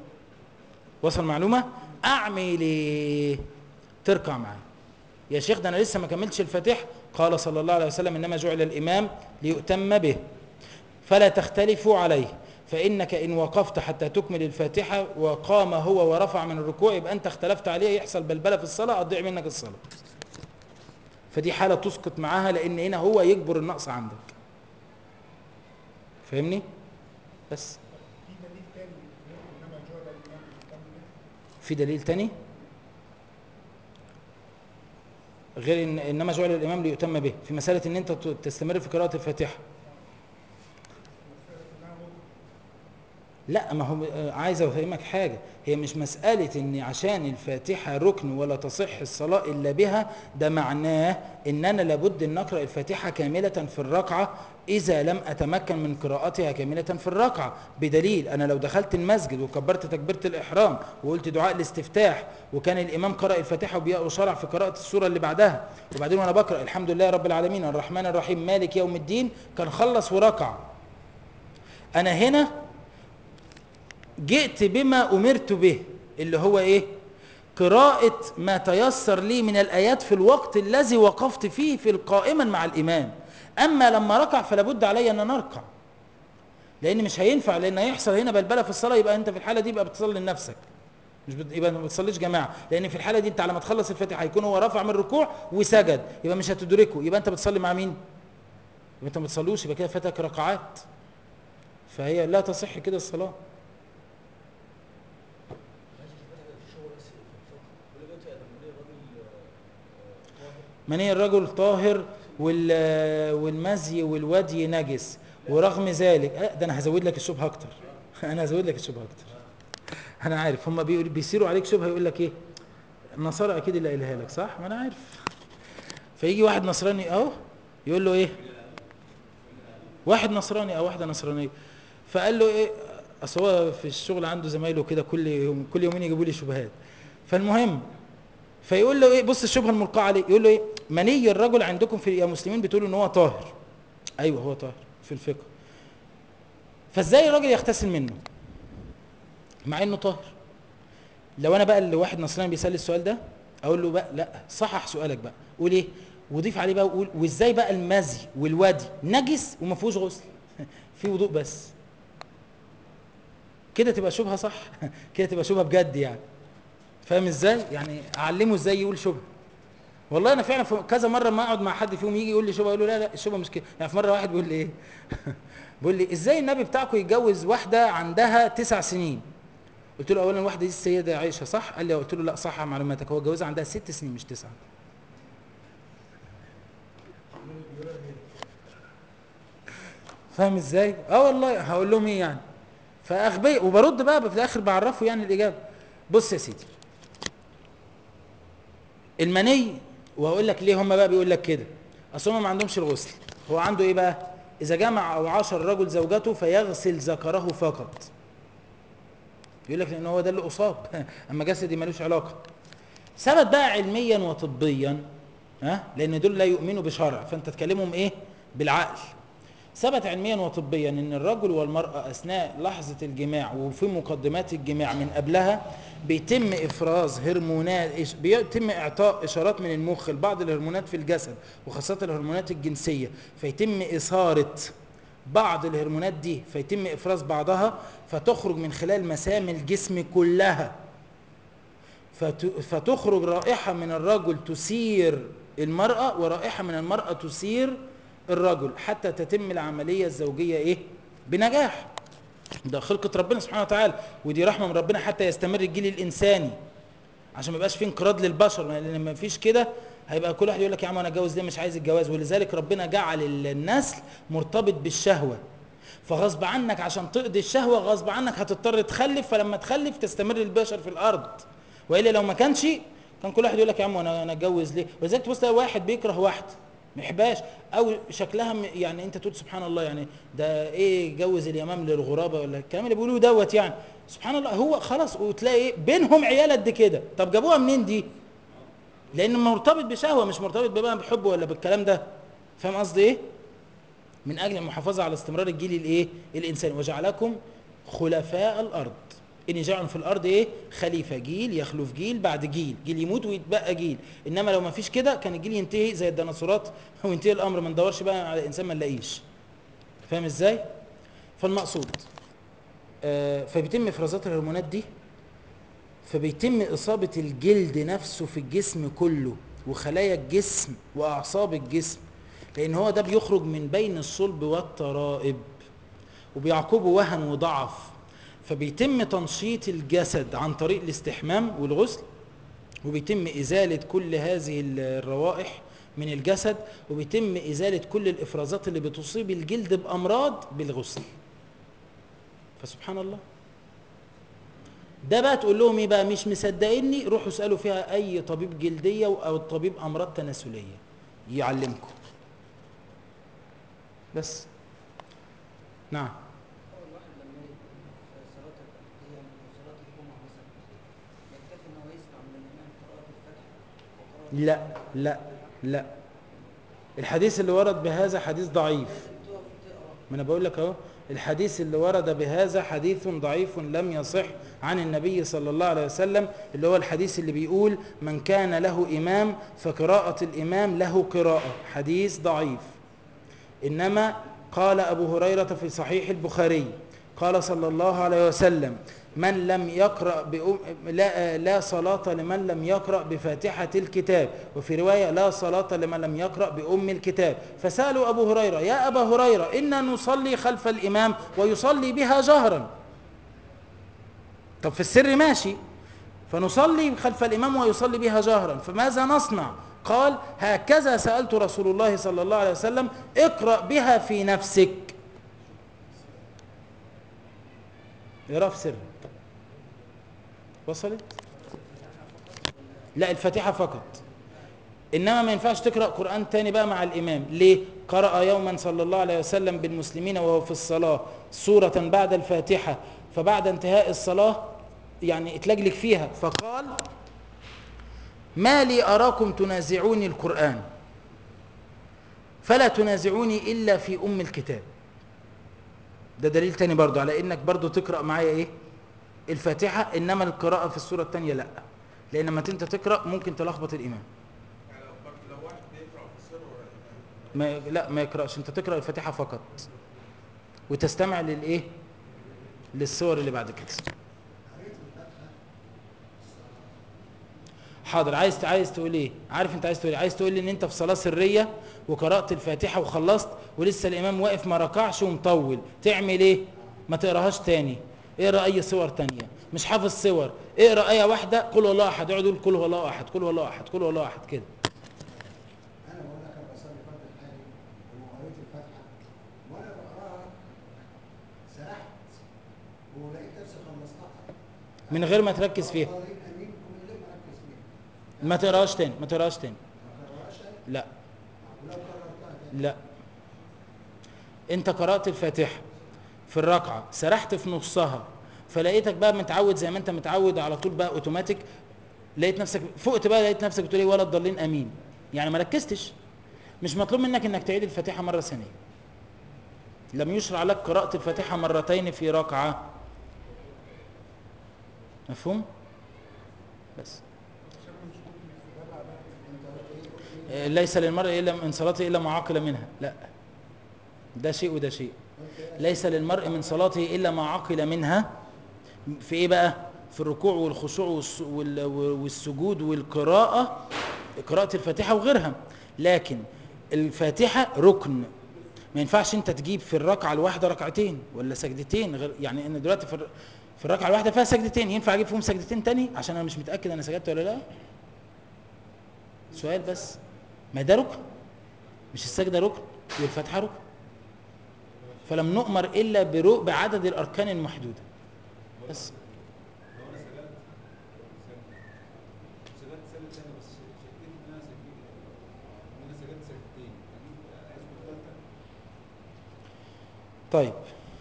وصل معلومة اعمل ايه تركع معاه يا شيخ ده انا لسه ما كملتش الفاتحه قال صلى الله عليه وسلم انما جعل الامام ليؤتم به فلا تختلفوا عليه فانك ان وقفت حتى تكمل الفاتحه وقام هو ورفع من الركوع يبقى انت اختلفت عليه يحصل بلبله في الصلاه اضيع منك الصلاه فدي حاله تسقط معاها لان هنا هو يجبر النقص عندك فاهمني بس في دليل تاني يقول انما جعل الامام يهتم به في دليل تاني غير ان انما جعل الامام ليؤتم به في مساله ان انت ت- تستمر في قراءه الفاتحه مسألة انها ممكن لا ما هو آه، عايز افهمك حاجه هي مش مساله ان عشان الفاتحه ركن ولا تصح الصلاه الا بها ده معناه ان انا لابد ان اقرا الفاتحه كامله في الركعه اذا لم اتمكن من قراءتها كامله في الركعه بدليل انا لو دخلت المسجد وكبرت تكبيره الاحرام وقلت دعاء الاستفتاح وكان الامام قرا الفاتحه وبي- وشرع في قراءه السوره اللي بعدها وبعدين وانا بقرا الحمد لله رب العالمين الرحمن الرحيم مالك يوم الدين كان خلص وركع انا هنا جئت بما أمرت به اللي هو إيه قراءة ما تيسر لي من الآيات في الوقت الذي وقفت فيه في القائما مع الإمام أما لما ركع فلا بد علي أن أنا أركع لأن مش هينفع لأن هيحصل هنا بلبلة في الصلاة يبقى أنت في الحالة دي يبقى بتصلي لنفسك مش بت... يبقى ما بتصليش جماعة لأن في الحالة دي أنت على ما تخلص الفاتحة هيكون هو رفع من الركوع وسجد يبقى مش هتدركه يبقى أنت بتصلي مع مين؟ يبقى أنت ما بتصلوش يبقى كده فاتك ركعات فهي لا تصح كده الصلاة مني الرجل طاهر وال والمزي والودي نجس ورغم ذلك آه، ده انا هزود لك الشبهه اكتر انا هزود لك الشبهه اكتر انا عارف هم بيقول بيسيروا عليك شبهه يقول لك ايه النصارى اكيد اللي قايلها لك صح ما انا عارف فيجي واحد نصراني اهو يقول له ايه واحد نصراني او واحده نصرانيه فقال له ايه اصل هو في الشغل عنده زمايله كده كل يوم كل يومين يجيبوا لي شبهات فالمهم فيقول له ايه بص الشبهه الملقاه عليه يقول له ايه مني الرجل عندكم في يا مسلمين بتقولوا ان هو طاهر ايوه هو طاهر في الفقه فازاي الراجل يغتسل منه مع انه طاهر لو انا بقى اللي واحد نصراني بيسال السؤال ده اقول له بقى لا صحح سؤالك بقى قول ايه وضيف عليه بقى وقول وازاي بقى المزي والودي نجس وما فيهوش غسل في وضوء بس كده تبقى شبهه صح كده تبقى شبهه بجد يعني فاهم ازاي يعني اعلمه ازاي يقول شبهه والله انا فعلا في كذا مره ما اقعد مع حد فيهم يجي يقول لي شبهه اقول له لا لا الشبهه مش كده يعني في مره واحد بيقول لي ايه بيقول لي ازاي النبي بتاعكم يتجوز واحده عندها تسع سنين قلت له اولا واحده دي السيده عائشه صح قال لي قلت له لا صح معلوماتك هو اتجوزها عندها ست سنين مش تسعه فاهم ازاي اه والله هقول لهم ايه يعني فاغبياء وبرد بقى في الاخر بعرفه يعني الاجابه بص يا سيدي المني وهقول لك ليه هم بقى بيقول لك كده اصل هم ما عندهمش الغسل هو عنده ايه بقى اذا جمع او عاشر رجل زوجته فيغسل ذكره فقط يقول لك لان هو ده اللي اصاب اما جسدي ملوش علاقه ثبت بقى علميا وطبيا ها لان دول لا يؤمنوا بشرع فانت تكلمهم ايه بالعقل ثبت علميا وطبيا ان الرجل والمراه اثناء لحظه الجماع وفي مقدمات الجماع من قبلها بيتم افراز هرمونات إش- بيتم اعطاء اشارات من المخ لبعض الهرمونات في الجسد وخاصه الهرمونات الجنسيه فيتم اثاره بعض الهرمونات دي فيتم افراز بعضها فتخرج من خلال مسام الجسم كلها فت- فتخرج رائحة من الرجل تثير المرأة ورائحة من المرأة تثير الرجل حتى تتم العملية الزوجية ايه بنجاح ده خلقة ربنا سبحانه وتعالى ودي رحمة من ربنا حتى يستمر الجيل الإنساني عشان ما يبقاش في انقراض للبشر لان لما فيش كده هيبقى كل واحد يقول لك يا عم انا اتجوز ليه مش عايز الجواز ولذلك ربنا جعل النسل مرتبط بالشهوه فغصب عنك عشان تقضي الشهوه غصب عنك هتضطر تخلف فلما تخلف تستمر البشر في الارض والا لو ما كانش كان كل واحد يقول لك يا عم انا انا اتجوز ليه ولذلك تبص تلاقي واحد بيكره واحده ما يحبهاش او شكلها م- يعني انت تقول سبحان الله يعني ده ايه جوز اليمام للغرابه ولا الكلام اللي بيقولوه دوت يعني سبحان الله هو خلاص وتلاقي ايه بينهم عيال قد كده طب جابوها منين دي لان مرتبط بشهوه مش مرتبط بقى بحب ولا بالكلام ده فاهم قصدي ايه من اجل المحافظه على استمرار الجيل الايه الانساني وجعلكم خلفاء الارض ان جعل في الارض ايه خليفه جيل يخلف جيل بعد جيل جيل يموت ويتبقى جيل انما لو ما فيش كده كان الجيل ينتهي زي الديناصورات وينتهي الامر ما ندورش بقى على الانسان ما نلاقيش فاهم ازاي فالمقصود آه فبيتم افرازات الهرمونات دي فبيتم إصابة الجلد نفسه في الجسم كله وخلايا الجسم واعصاب الجسم لان هو ده بيخرج من بين الصلب والترائب وبيعقبه وهن وضعف فبيتم تنشيط الجسد عن طريق الاستحمام والغسل وبيتم إزالة كل هذه الروائح من الجسد وبيتم إزالة كل الإفرازات اللي بتصيب الجلد بأمراض بالغسل فسبحان الله ده بقى تقول لهم ايه بقى مش مصدقيني روحوا اسالوا فيها اي طبيب جلديه او طبيب امراض تناسليه يعلمكم بس نعم هو الواحد لما يكون في صلاة الأيام أو صلاة الجمعة مثلا يكتفي إن هو يسمع من الإمام قراءة الفاتحة وقراءة لا لا لا الحديث اللي ورد بهذا حديث ضعيف لازم تقف تقرا ما انا بقول لك اهو الحديث اللي ورد بهذا حديث ضعيف لم يصح عن النبي صلى الله عليه وسلم اللي هو الحديث اللي بيقول من كان له امام فقراءة الامام له قراءة حديث ضعيف انما قال ابو هريرة في صحيح البخاري قال صلى الله عليه وسلم من لم يقرأ بأم لا, لا صلاة لمن لم يقرأ بفاتحة الكتاب وفي رواية لا صلاة لمن لم يقرأ بأم الكتاب فسألوا أبو هريرة يا أبا هريرة إنا نصلي خلف الإمام ويصلي بها جهرا طب في السر ماشي فنصلي خلف الإمام ويصلي بها جهرا فماذا نصنع قال هكذا سألت رسول الله صلى الله عليه وسلم اقرأ بها في نفسك اقرأ في سر وصلت لا الفاتحة فقط إنما ما ينفعش تقرأ قرآن تاني بقى مع الإمام ليه قرأ يوما صلى الله عليه وسلم بالمسلمين وهو في الصلاة سورة بعد الفاتحة فبعد انتهاء الصلاة يعني اتلجلج فيها فقال ما لي أراكم تنازعوني القرآن فلا تنازعوني إلا في أم الكتاب ده دليل تاني برضو على إنك برضو تقرأ معايا إيه الفاتحة إنما القراءة في السورة التانية لا لأن لما انت تقرأ ممكن تلخبط الإمام يعني لو لو واحد بيقرا في السر ورا الإمام ما لا ما يقرأش انت تقرأ الفاتحة فقط وتستمع للإيه للسور اللي بعد كده قريت الفاتحه حاضر عايز عايز تقول ايه عارف انت عايز تقول ايه عايز تقول لي ان انت في صلاه سريه وقرات الفاتحه وخلصت ولسه الامام واقف ما ركعش ومطول تعمل ايه ما تقراهاش تاني اقرا اي صور تانية مش حافظ صور اقرا ايه واحده قل هو الله احد اقعد يقول قل هو الله احد قل هو الله احد قل هو الله احد كده انا بقول لك انا بصلي فرض الحالي وقريت الفاتحه وانا بقراها سرحت ولقيت نفسي خلصتها من غير ما تركز فيها قال امين من غير ما اركز فيها ما تقراهاش تاني ما تقراهاش تاني ما كررهاش تاني لا ولو كررتها تاني لا انت قرات الفاتحه في الركعه سرحت في نصها فلقيتك بقى متعود زي ما انت متعود على طول بقى اوتوماتيك لقيت نفسك فقت بقى لقيت نفسك بتقول ايه ولا الضالين امين يعني ما ركزتش مش مطلوب منك انك تعيد الفاتحه مره ثانيه لم يشرع لك قراءه الفاتحه مرتين في ركعه مفهوم بس آه، ليس للمرء الا من صلاته الا ما عقل منها لا ده شيء وده شيء ليس للمرء من صلاته الا ما عقل منها في ايه بقى في الركوع والخشوع والس- وال- والسجود والقراءه قراءه الفاتحه وغيرها لكن الفاتحه ركن ما ينفعش انت تجيب في الركعه الواحده ركعتين ولا سجدتين غير يعني ان دلوقتي في الر- في الركعه الواحده فيها سجدتين ينفع اجيب فيهم سجدتين تاني عشان انا مش متاكد انا سجدت ولا لا سؤال بس ما ده ركن مش السجده ركن والفاتحه ركن فلم نؤمر الا برو بعدد الاركان المحدوده بس لو انا سجلت سجلت سجلت تاني بس شكيت ان انا سجلت ان انا سجلت سجدتين اجيب اذكر الثالثه طيب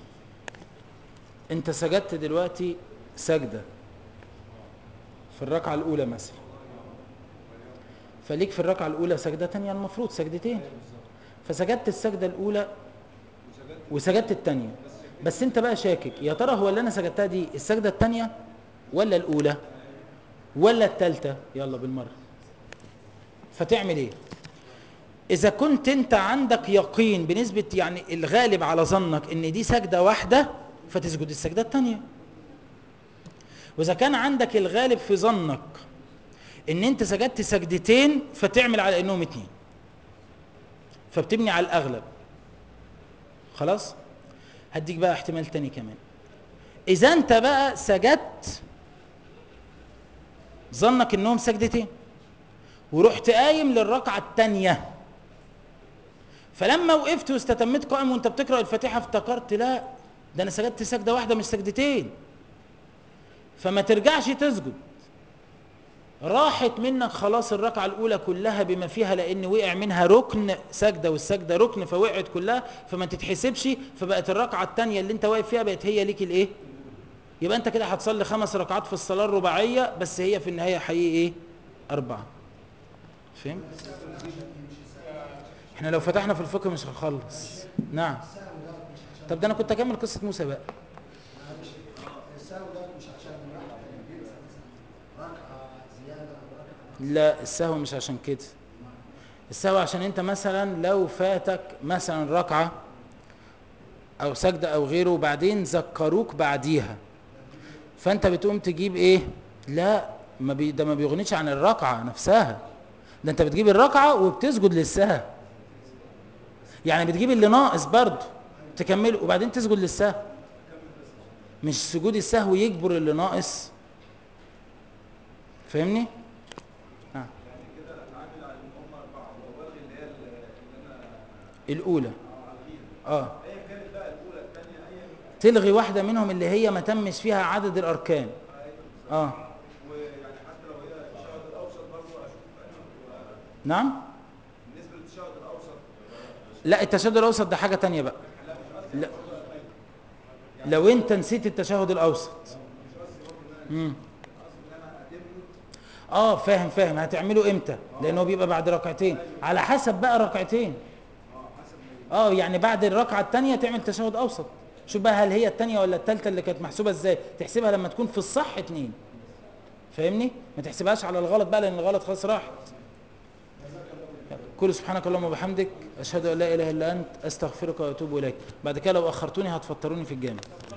انت سجدت دلوقتي سجدة في الركعة الأولى مثلا فليك في الركعة الأولى سجدة تانية المفروض سجدتين فسجدت السجدة الأولى وسجدت التانية بس انت بقى شاكك يا ترى هو اللي انا سجدتها دي السجدة التانية ولا الأولى ولا التالتة يلا بالمرة فتعمل ايه إذا كنت أنت عندك يقين بنسبة يعني الغالب على ظنك إن دي سجدة واحدة فتسجد السجدة التانية وإذا كان عندك الغالب في ظنك ان انت سجدت سجدتين فتعمل على انهم اتنين فبتبني على الاغلب خلاص هديك بقى احتمال تاني كمان اذا انت بقى سجدت ظنك انهم سجدتين ورحت قايم للركعه الثانيه فلما وقفت واستتميت قائم وانت بتقرا الفاتحه افتكرت لا ده انا سجدت سجده واحده مش سجدتين فما ترجعش تسجد راحت منك خلاص الركعه الاولى كلها بما فيها لان وقع منها ركن سجده والسجده ركن فوقعت كلها فما تتحسبش فبقت الركعه الثانيه اللي انت واقف فيها بقت هي ليك الايه يبقى انت كده هتصلي خمس ركعات في الصلاه الرباعيه بس هي في النهايه حقيقي ايه اربعه فهمت احنا لو فتحنا في الفقه مش هنخلص نعم السهو دوت مش عشان طب ده انا كنت اكمل قصه موسى بقى معلش السهو دوت مش عشان الواحد بينسى مثلا ركعه زياده او ركعه لا السهو مش عشان كده السهو عشان انت مثلا لو فاتك مثلا ركعه او سجده او غيره وبعدين ذكروك بعديها فانت بتقوم تجيب ايه لا ما بي ده ما بيغنيش عن الركعه نفسها ده انت بتجيب الركعه وبتسجد للسهو يعني بتجيب اللي ناقص برضه تكمله وبعدين تسجد للسهو مش سجود السهو يجبر اللي ناقص فاهمني آه. الاولى اه تلغي واحده منهم اللي هي ما تمش فيها عدد الاركان اه نعم لا التشهد الاوسط ده حاجه تانية بقى لا لو انت نسيت التشهد الاوسط امم اه فاهم فاهم هتعمله امتى لانه بيبقى بعد ركعتين على حسب بقى ركعتين اه يعني بعد الركعه الثانيه تعمل تشهد اوسط شوف بقى هل هي الثانيه ولا الثالثه اللي كانت محسوبه ازاي تحسبها لما تكون في الصح اتنين فاهمني ما تحسبهاش على الغلط بقى لان الغلط خلاص راحت كل سبحانك اللهم وبحمدك اشهد ان لا اله الا انت استغفرك واتوب اليك بعد كده لو اخرتوني هتفطروني في الجامع